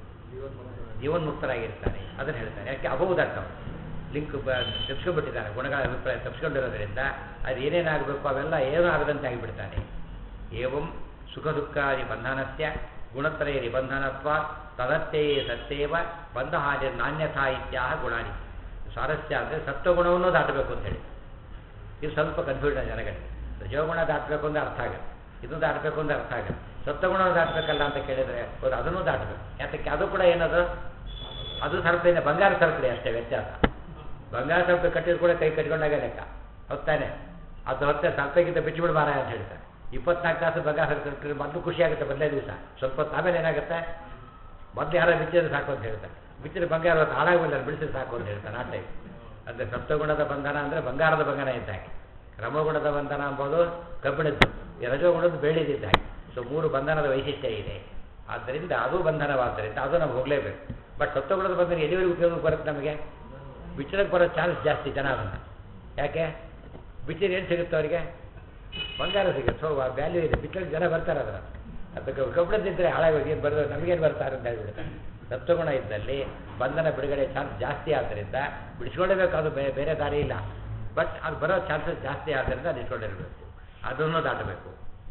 ಜೀವನ್ಮುಕ್ತರಾಗಿರ್ತಾರೆ ಅದನ್ನು ಹೇಳ್ತಾರೆ ಯಾಕೆ ಅಬಹುದರ್ಥ ಲಿಂಕ್ ತಪ್ಸ್ಕೊಂಡ್ಬಿಟ್ಟಿದ್ದಾರೆ ಗುಣಗಳ ಅಭಿಪ್ರಾಯ ತಪ್ಸ್ಕೊಂಡಿರೋದ್ರಿಂದ ಅದು ಏನೇನಾಗಬೇಕು ಅವೆಲ್ಲ ಏನೂ ಆಗದಂತೆ ಆಗಿಬಿಡ್ತಾನೆ ಏವಂ ಸುಖ ದುಃಖಾದಿ ಬಂಧನಸ್ಯ ಗುಣತ್ರಯ ನಿಬಂಧನತ್ವ ತದತ್ತೆಯೇ ಸತ್ಯೇವ ಬಂಧ ಹಾಜರ್ ನಾಣ್ಯಥಾ ಇತ್ಯಾಹ ಗುಣಾನಿ ಸ್ವಾರಸ್ಯ ಅಂದರೆ ಸತ್ವಗುಣವನ್ನು ದಾಟಬೇಕು ಅಂತೇಳಿ ಇದು ಸ್ವಲ್ಪ ಕನ್ಫ್ಯೂಷನ್ ಜನಗಳಿಗೆ ರಜೋಗುಣ ದಾಟಬೇಕು ಅಂದ್ರೆ ಅರ್ಥ ಆಗುತ್ತೆ ಇದನ್ನು ದಾಟಬೇಕು ಅಂದ್ರೆ ಅರ್ಥ ಆಗುತ್ತೆ ಸತ್ವಗುಣ ದಾಟಬೇಕಲ್ಲ ಅಂತ ಕೇಳಿದರೆ ಹೌದು ಅದನ್ನು ದಾಟಬೇಕು ಯಾತಕ್ಕೆ ಅದು ಕೂಡ ಏನದು ಅದು ಸರ್ಪೇನೆ ಬಂಗಾರ ಸರ್ಪಡೆ ಅಷ್ಟೇ ವ್ಯತ್ಯಾಸ ಬಂಗಾರ ಸರ್ಪ ಕಟ್ಟಿದ್ರು ಕೂಡ ಕೈ ಕಟ್ಕೊಂಡಾಗ ಲೆಕ್ಕ ಹೊತ್ತಾನೆ ಅದು ಹೊತ್ತೆ ಸರ್ಪಗಿಂತ ಬಿಟ್ಟು ಮಾರ ಅಂತ ಹೇಳ್ತಾರೆ ಇಪ್ಪತ್ನಾಲ್ಕು ತಾಸು ಬಂಗಾರ ಸರ್ಪ ಕಟ್ಟಿದ್ರೆ ಮೊದಲು ಖುಷಿ ಆಗುತ್ತೆ ಮೊದಲೇ ದಿವಸ ಸ್ವಲ್ಪ ಹೊತ್ತು ಆಮೇಲೆ ಏನಾಗುತ್ತೆ ಮೊದಲು ಯಾರೋ ಬಿಚ್ಚಿದ್ರೆ ಸಾಕು ಅಂತ ಹೇಳ್ತಾರೆ ಬಿಚ್ಚಿದ್ರೆ ಬಂಗಾರ ಹೊತ್ತು ಹಾಳಾಗಲಿಲ್ಲ ಬಿಡಿಸಿದ್ರೆ ಸಾಕು ಅಂತ ಹೇಳ್ತಾನೆ ಆ ಟೈಪ್ ಅಂದರೆ ಸಪ್ತಗುಣದ ಬಂಧನ ಅಂದರೆ ಬಂಗಾರದ ಬಂಧನ ಇದ್ದಾಗೆ ಕ್ರಮಗುಣದ ಬಂಧನ ಎಂಬುದು ಕಬ್ಬಿಣದ್ದು ಈ ರಜೋಗುಣದ್ದು ಬೆಳ್ಳಿದಿದ್ದಾಗೆ ಸೊ ಮೂರು ಬಂಧನದ ವೈಶಿಷ್ಟ್ಯ ಇದೆ ಆದ್ದರಿಂದ ಅದು ಬಂಧನವಾದ್ದರಿಂದ ಅದು ನಮ್ಗೆ ಹೋಗಲೇಬೇಕು ಬಟ್ ಸತ್ವಗುಣದ ಬಂಧನ ಎಲ್ಲಿವರೆಗೂ ಉಪಯೋಗ ಬರುತ್ತೆ ನಮಗೆ ಬಿಚ್ಚಳಕ್ಕೆ ಬರೋ ಚಾನ್ಸ್ ಜಾಸ್ತಿ ಜನ ಅದನ್ನು ಯಾಕೆ ಬಿಚ್ಚಿದ್ರೆ ಏನು ಸಿಗುತ್ತೆ ಅವರಿಗೆ ಬಂಗಾರ ಸಿಗುತ್ತೆ ಸೊ ವ್ಯಾಲ್ಯೂ ಇದೆ ಬಿಚ್ಚಳಕ್ಕೆ ಜನ ಬರ್ತಾರೆ ಅದರ ಅದಕ್ಕೆ ಕಬ್ಬಿಣದಿದ್ದರೆ ಹಾಳಾಗೋಗಿ ಏನು ಬರೋದು ನಮಗೇನು ಬರ್ತಾರೆ ಅಂತ ಹೇಳ್ಬಿಡ್ತಾರೆ ಸತ್ವಗುಣ ಇದ್ದಲ್ಲಿ ಬಂಧನ ಬಿಡುಗಡೆ ಚಾನ್ಸ್ ಜಾಸ್ತಿ ಆದ್ದರಿಂದ ಬಿಡಿಸ್ಕೊಳ್ಳೇಬೇಕು ಅದು ಬೇ- ಬೇರೆ ದಾರಿ ಇಲ್ಲ ಬಟ್ ಅದು ಬರೋ ಚಾನ್ಸಸ್ ಜಾಸ್ತಿ ಆದ್ದರಿಂದ ಅದು ಇಟ್ಕೊಂಡಿರಬೇಕು ಅದನ್ನು ದಾಟಬೇಕು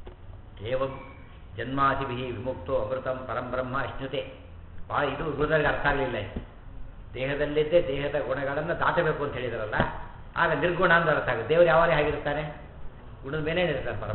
ಏವಂ ಜನ್ಮಾದಿಭಿ ವಿಮುಕ್ತೋ ಅಮೃತಂ ಪರಂ ಬ್ರಹ್ಮ ಅಶ್ನುತೆ ಭಾಳ ಇದು ಗುರುದರಿಗೆ ಅರ್ಥ ಆಗಲಿಲ್ಲ ಇದು ದೇಹದಲ್ಲಿದ್ದೇ ದೇಹದ ಗುಣಗಳನ್ನು ದಾಟಬೇಕು ಅಂತ ಹೇಳಿದಾರಲ್ಲ ಆಗ ನಿರ್ಗುಣ ಅಂತ ಅರ್ಥ ಆಗುತ್ತೆ ದೇವರು ಯಾವಾಗ ಹೇಗಿರ್ತಾನೆ ಗುಣದ ಮೇಲೆ ಇರ್ತಾನೆ ಪರಮಾತ್ಮ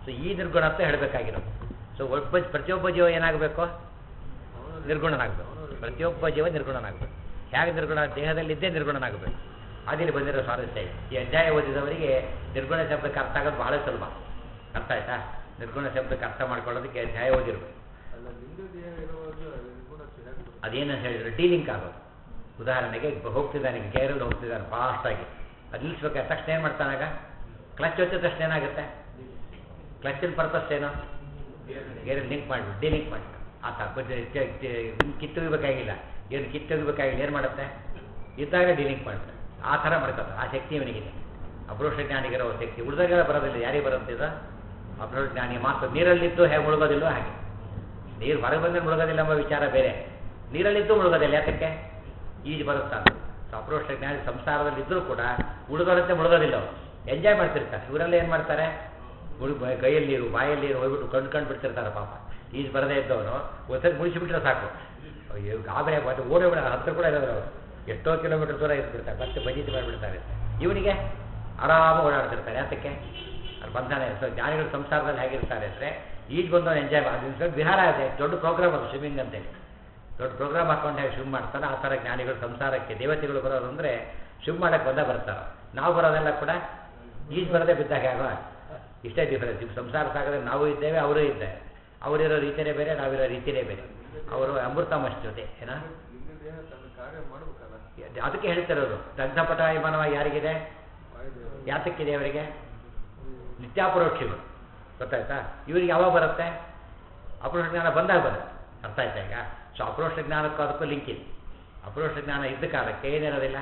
ಸೊ ಈ ನಿರ್ಗುಣ ಅಂತ ಹೇಳಬೇಕಾಗಿರೋದು ಸೊ ಒಬ್ಬ ಪ್ರತಿಯೊಬ್ಬ ಜೀವ ಏನಾಗಬೇಕು ನಿರ್ಗುಣನಾಗಬೇಕು ಪ್ರತಿಯೊಬ್ಬ ಜೀವ ನಿರ್ಗುಣನಾಗಬೇಕು ಹೇಗೆ ನಿರ್ಗುಣ ದೇಹದಲ್ಲಿದ್ದೇ ನಿರ್ಗುಣನಾಗಬೇಕು ಅದಿಲ್ಲಿ ಬಂದಿರೋ ಸ್ವಾರಸ್ಯ ಇದೆ ಈ ಅಧ್ಯಾಯ ಓದಿದವರಿಗೆ ನಿರ್ಗುಣ ಶಬ್ದಕ್ಕೆ ಅರ್ಥ ಆಗೋದು ಬಹಳ ಸುಲಭ ಅರ್ಥ ಆಯ್ತಾ ನಿರ್ಗುಣ ಶಬ್ದಕ್ಕೆ ಅರ್ಥ ಮಾಡ್ಕೊಳ್ಳೋದಕ್ಕೆ ಅಧ್ಯಾಯ ಓದಿರ್ಬೇಕು ಅಲ್ಲ ಲಿಂಗ ದೇಹ ಇರುವಾಗ ನಿರ್ಗುಣ ಹೇಗೆ ಬರುತ್ತೆ? ಅದೇನು ಹೇಳಿದ್ರು ಡೀಲಿಂಕ್ ಆಗೋದು ಉದಾಹರಣೆಗೆ ಇಬ್ಬ ಹೋಗ್ತಿದ್ದಾನೆ ಈಗ ಗೇರಲ್ಲಿ ಹೋಗ್ತಿದ್ದಾನೆ ಫಾಸ್ಟಾಗಿ ಅದು ನಿಲ್ಲಿಸ್ಬೇಕಾದ್ರೆ ತಕ್ಷಣ ಏನು ಮಾಡ್ತಾನಾಗ ಕ್ಲಚ್ ಹೊತ್ತಿದ ತಕ್ಷಣ ಏನಾಗುತ್ತೆ ಕ್ಲಚ್ಚಿನ ಪರ್ಪಸ್ ಏನು ಗೇರಲ್ಲಿ ಲಿಂಕ್ ಮಾಡಿಬಿಟ್ಟು ಡಿಲಿಂಕ್ ಮಾಡಿ ಆತ ಕಿತ್ತೊಗಿಬೇಕಾಗಿಲ್ಲ ಏನು ಕಿತ್ತೊಗಿಬೇಕಾಗಿಲ್ಲ ಏನು ಮಾಡುತ್ತೆ ಇದ್ದಾಗ ಡಿಲಿಂಕ್ ಮಾಡುತ್ತೆ ಆ ಥರ ಮಾಡ್ತಾರೆ ಆ ಶಕ್ತಿ ಇವನಿಗಿದೆ ಅಪ್ರೋಷ ಜ್ಞಾನಿಗಿರೋ ಶಕ್ತಿ ಉಳಿದಾಗೆಲ್ಲ ಬರೋದಿಲ್ಲ ಯಾರಿಗೆ ಬರುತ್ತೆ ಇದು ಅಪ್ರೋಷ ಜ್ಞಾನಿ ಮಾತ್ರ ನೀರಲ್ಲಿದ್ದು ಹೇಗೆ ಮುಳುಗೋದಿಲ್ಲೋ ಹಾಗೆ ನೀರು ಹೊರಗೆ ಬಂದರೆ ಮುಳುಗೋದಿಲ್ಲ ಎಂಬ ವಿಚಾರ ಬೇರೆ ನೀರಲ್ಲಿದ್ದು ಮುಳುಗೋದಿಲ್ಲ ಯಾತಕ್ಕೆ ಈಜು ಬರುತ್ತಾ ಸೊ ಅಪ್ರೋಷ ಜ್ಞಾನಿ ಸಂಸಾರದಲ್ಲಿದ್ದರೂ ಕೂಡ ಉಳಿದವರಂತೆ ಮುಳುಗೋದಿಲ್ಲ ಅವರು ಎಂಜಾಯ್ ಮಾಡ್ತಿರ್ತಾರೆ ಇವರೆಲ್ಲ ಏನು ಮಾಡ್ತಾರೆ ಮುಳು ಕೈಯಲ್ಲಿ ನೀರು ಬಾಯಲ್ಲಿ ನೀರು ಹೋಗ್ಬಿಟ್ಟು ಕಣ್ಣು ಕಂಡು ಬಿಡ್ತಿರ್ತಾರೆ ಪಾಪ ಈಜು ಬರದೇ ಇದ್ದವನು ಒಂದ್ಸರಿ ಮುಳಿಸಿಬಿಟ್ರೆ ಸಾಕು ಅಯ್ಯೋ ಗಾಬರಿ ಮತ್ತೆ ಓಡೋಬಿಡ ಹತ್ರ ಕೂಡ ಇರೋದು ಅವರು ಎಷ್ಟೋ ಕಿಲೋಮೀಟರ್ ದೂರ ಇದ್ಬಿಡ್ತಾರೆ ಮತ್ತೆ ಬಜೆಟ್ ಮಾಡಿಬಿಡ್ತಾರೆ ಇವನಿಗೆ ಆರಾಮ ಓಡಾಡ್ತಿರ್ತಾರೆ ಯಾತಕ್ಕೆ ಅದು ಬಂಧನ ಇದೆ. ಸೊ ಜ್ಞಾನಿಗಳು ಸಂಸಾರದಲ್ಲಿ ಹೇಗಿರ್ತಾರೆ ಅಂದರೆ ಈಜು ಬಂದವನು ಎಂಜಾಯ್ ಮಾಡಿ ವಿಹಾರ ಇದೆ ದೊಡ್ಡ ಪ್ರೋಗ್ರಾಮ್ ಅದು ಸ್ವಿಮ್ಮಿಂಗ್ ಅಂತೇಳಿ ದೊಡ್ಡ ಪ್ರೋಗ್ರಾಮ್ ಹಾಕೊಂಡು ಹೇಗೆ ಸ್ವಿಮ್ ಮಾಡ್ತಾರೆ ಆ ಥರ ಜ್ಞಾನಿಗಳು ಸಂಸಾರಕ್ಕೆ ದೇವತೆಗಳು ಬರೋದು ಅಂದರೆ ಸ್ವಿಮ್ ಮಾಡೋಕ್ಕೆ ಬಂದೇ ಬರ್ತಾರೆ ನಾವು ಬರೋದೆಲ್ಲ ಕೂಡ ಈಜು ಬರದೇ ಬಿದ್ದಾಗ ಆಗೋ ಇಷ್ಟೇ ಡಿಫರೆನ್ಸ್ ಈಗ ಸಂಸಾರ ಸಾಗದಲ್ಲಿ ನಾವು ಇದ್ದೇವೆ ಅವರೂ ಇದ್ದಾರೆ ಅವರಿರೋ ರೀತಿಯೇ ಬೇರೆ ನಾವಿರೋ ರೀತಿಯೇ ಬೇರೆ ಅವರು ಅಮೃತಮಸ್ ಜೊತೆ ಏನ ಲಿಂಗ ದೇಹ ತನ್ನ ಕಾರ್ಯ ಮಾಡ್ಬೇಕಲ್ಲ ಅದಕ್ಕೆ ಹೇಳ್ತಿರೋದು ದಗ್ಧಪಟ ವಿಮಾನವಾಗಿ ಯಾರಿಗಿದೆ ವಾಯುದೇವ ಯಾತಕ್ಕಿದೆ ಅವರಿಗೆ ನಿತ್ಯಾಪರೋಕ್ಷಿಗಳು ಗೊತ್ತಾಯ್ತಾ ಇವರಿಗೆ ಯಾವಾಗ ಬರುತ್ತೆ ಅಪರೋಕ್ಷ ಜ್ಞಾನ ಬಂದಾಗ ಬರುತ್ತೆ ಅರ್ಥ ಆಯ್ತಾ ಈಗ ಸೊ ಅಪರೋಕ್ಷ ಜ್ಞಾನಕ್ಕೂ ಅದಕ್ಕೂ ಲಿಂಕ್ ಇದೆ ಅಪರೋಕ್ಷ ಜ್ಞಾನ ಇದ್ದ ಕಾಲಕ್ಕೆ ಏನಿರೋದಿಲ್ಲ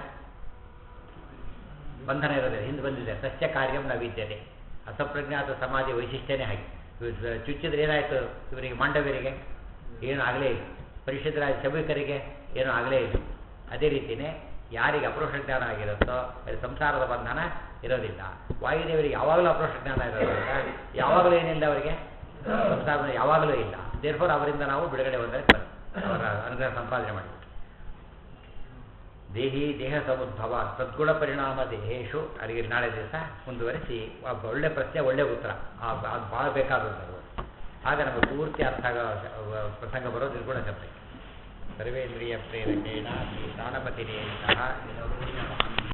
ಬಂಧನ ಇರೋದಿಲ್ಲ ಹಿಂದೆ ಬಂದಿದೆ ಸಸ್ಯ ಕಾರ್ಯಂ ನ ವಿದ್ಯತೆ ಅಸಂಪ್ರಜ್ಞಾತ ಸಮಾಧಿ ವೈಶಿಷ್ಟ್ಯನೇ ಹಾಗೆ ಇವ್ರು ಚುಚ್ಚಿದ್ರೆ ಏನಾಯಿತು ಇವರಿಗೆ ಮಾಂಡವ್ಯರಿಗೆ ಏನೂ ಆಗಲೇ ಇಲ್ಲ ಪರಿಶುದ್ಧರಾಜ ಶಬೀಕರಿಗೆ ಏನೂ ಆಗಲೇ ಇಲ್ಲ ಅದೇ ರೀತಿಯೇ ಯಾರಿಗೆ ಅಪರೋಕ್ಷ ಜ್ಞಾನ ಆಗಿರುತ್ತೋ ಅಲ್ಲಿ ಸಂಸಾರದ ಬಂಧನ ಇರೋದಿಲ್ಲ ವಾಯುದೇವರಿಗೆ ಯಾವಾಗಲೂ ಅಪರೋಕ್ಷ ಜ್ಞಾನ ಇರೋದ್ರಿಂದ ಯಾವಾಗಲೂ ಏನಿಲ್ಲ ಅವರಿಗೆ ಸಂಸಾರದ ಯಾವಾಗಲೂ ಇಲ್ಲ ದೇರ್ಫೋರ್ ಅವರಿಂದ ನಾವು ಬಿಡುಗಡೆ ಬಂದರೆ ಬರುತ್ತೆ. ಅವರ ಅನುಗ್ರಹ ಸಂಪಾದನೆ ಮಾಡಿಬಿಟ್ಟು ದೇಹಿ ದೇಹ ಸಮುದ್ಭವ ಸದ್ಗುಣ ಪರಿಣಾಮ ದೇಹೇಶು ಅಲ್ಲಿಗೆ ನಾಳೆ ದಿವಸ ಮುಂದುವರಿಸಿ ಒಬ್ಬ ಒಳ್ಳೆ ಪ್ರಶ್ನೆ ಒಳ್ಳೆ ಉತ್ತರ ಆ- ಅದು ಭಾಳ ಬೇಕಾದದ್ದು ಆಗ ನಮಗೆ ಪೂರ್ತಿ ಅರ್ಥ ಆಗೋ ಪ್ರಸಂಗ ಬರೋದು ನಿರ್ಗುಣ ಶಬ್ದಕ್ಕೆ ಸರ್ವೇಂದ್ರಿಯ ಪ್ರೇರಕೇಣ ಶ್ರೀ ಪ್ರಾಣಪತಿನೇ ಸಹ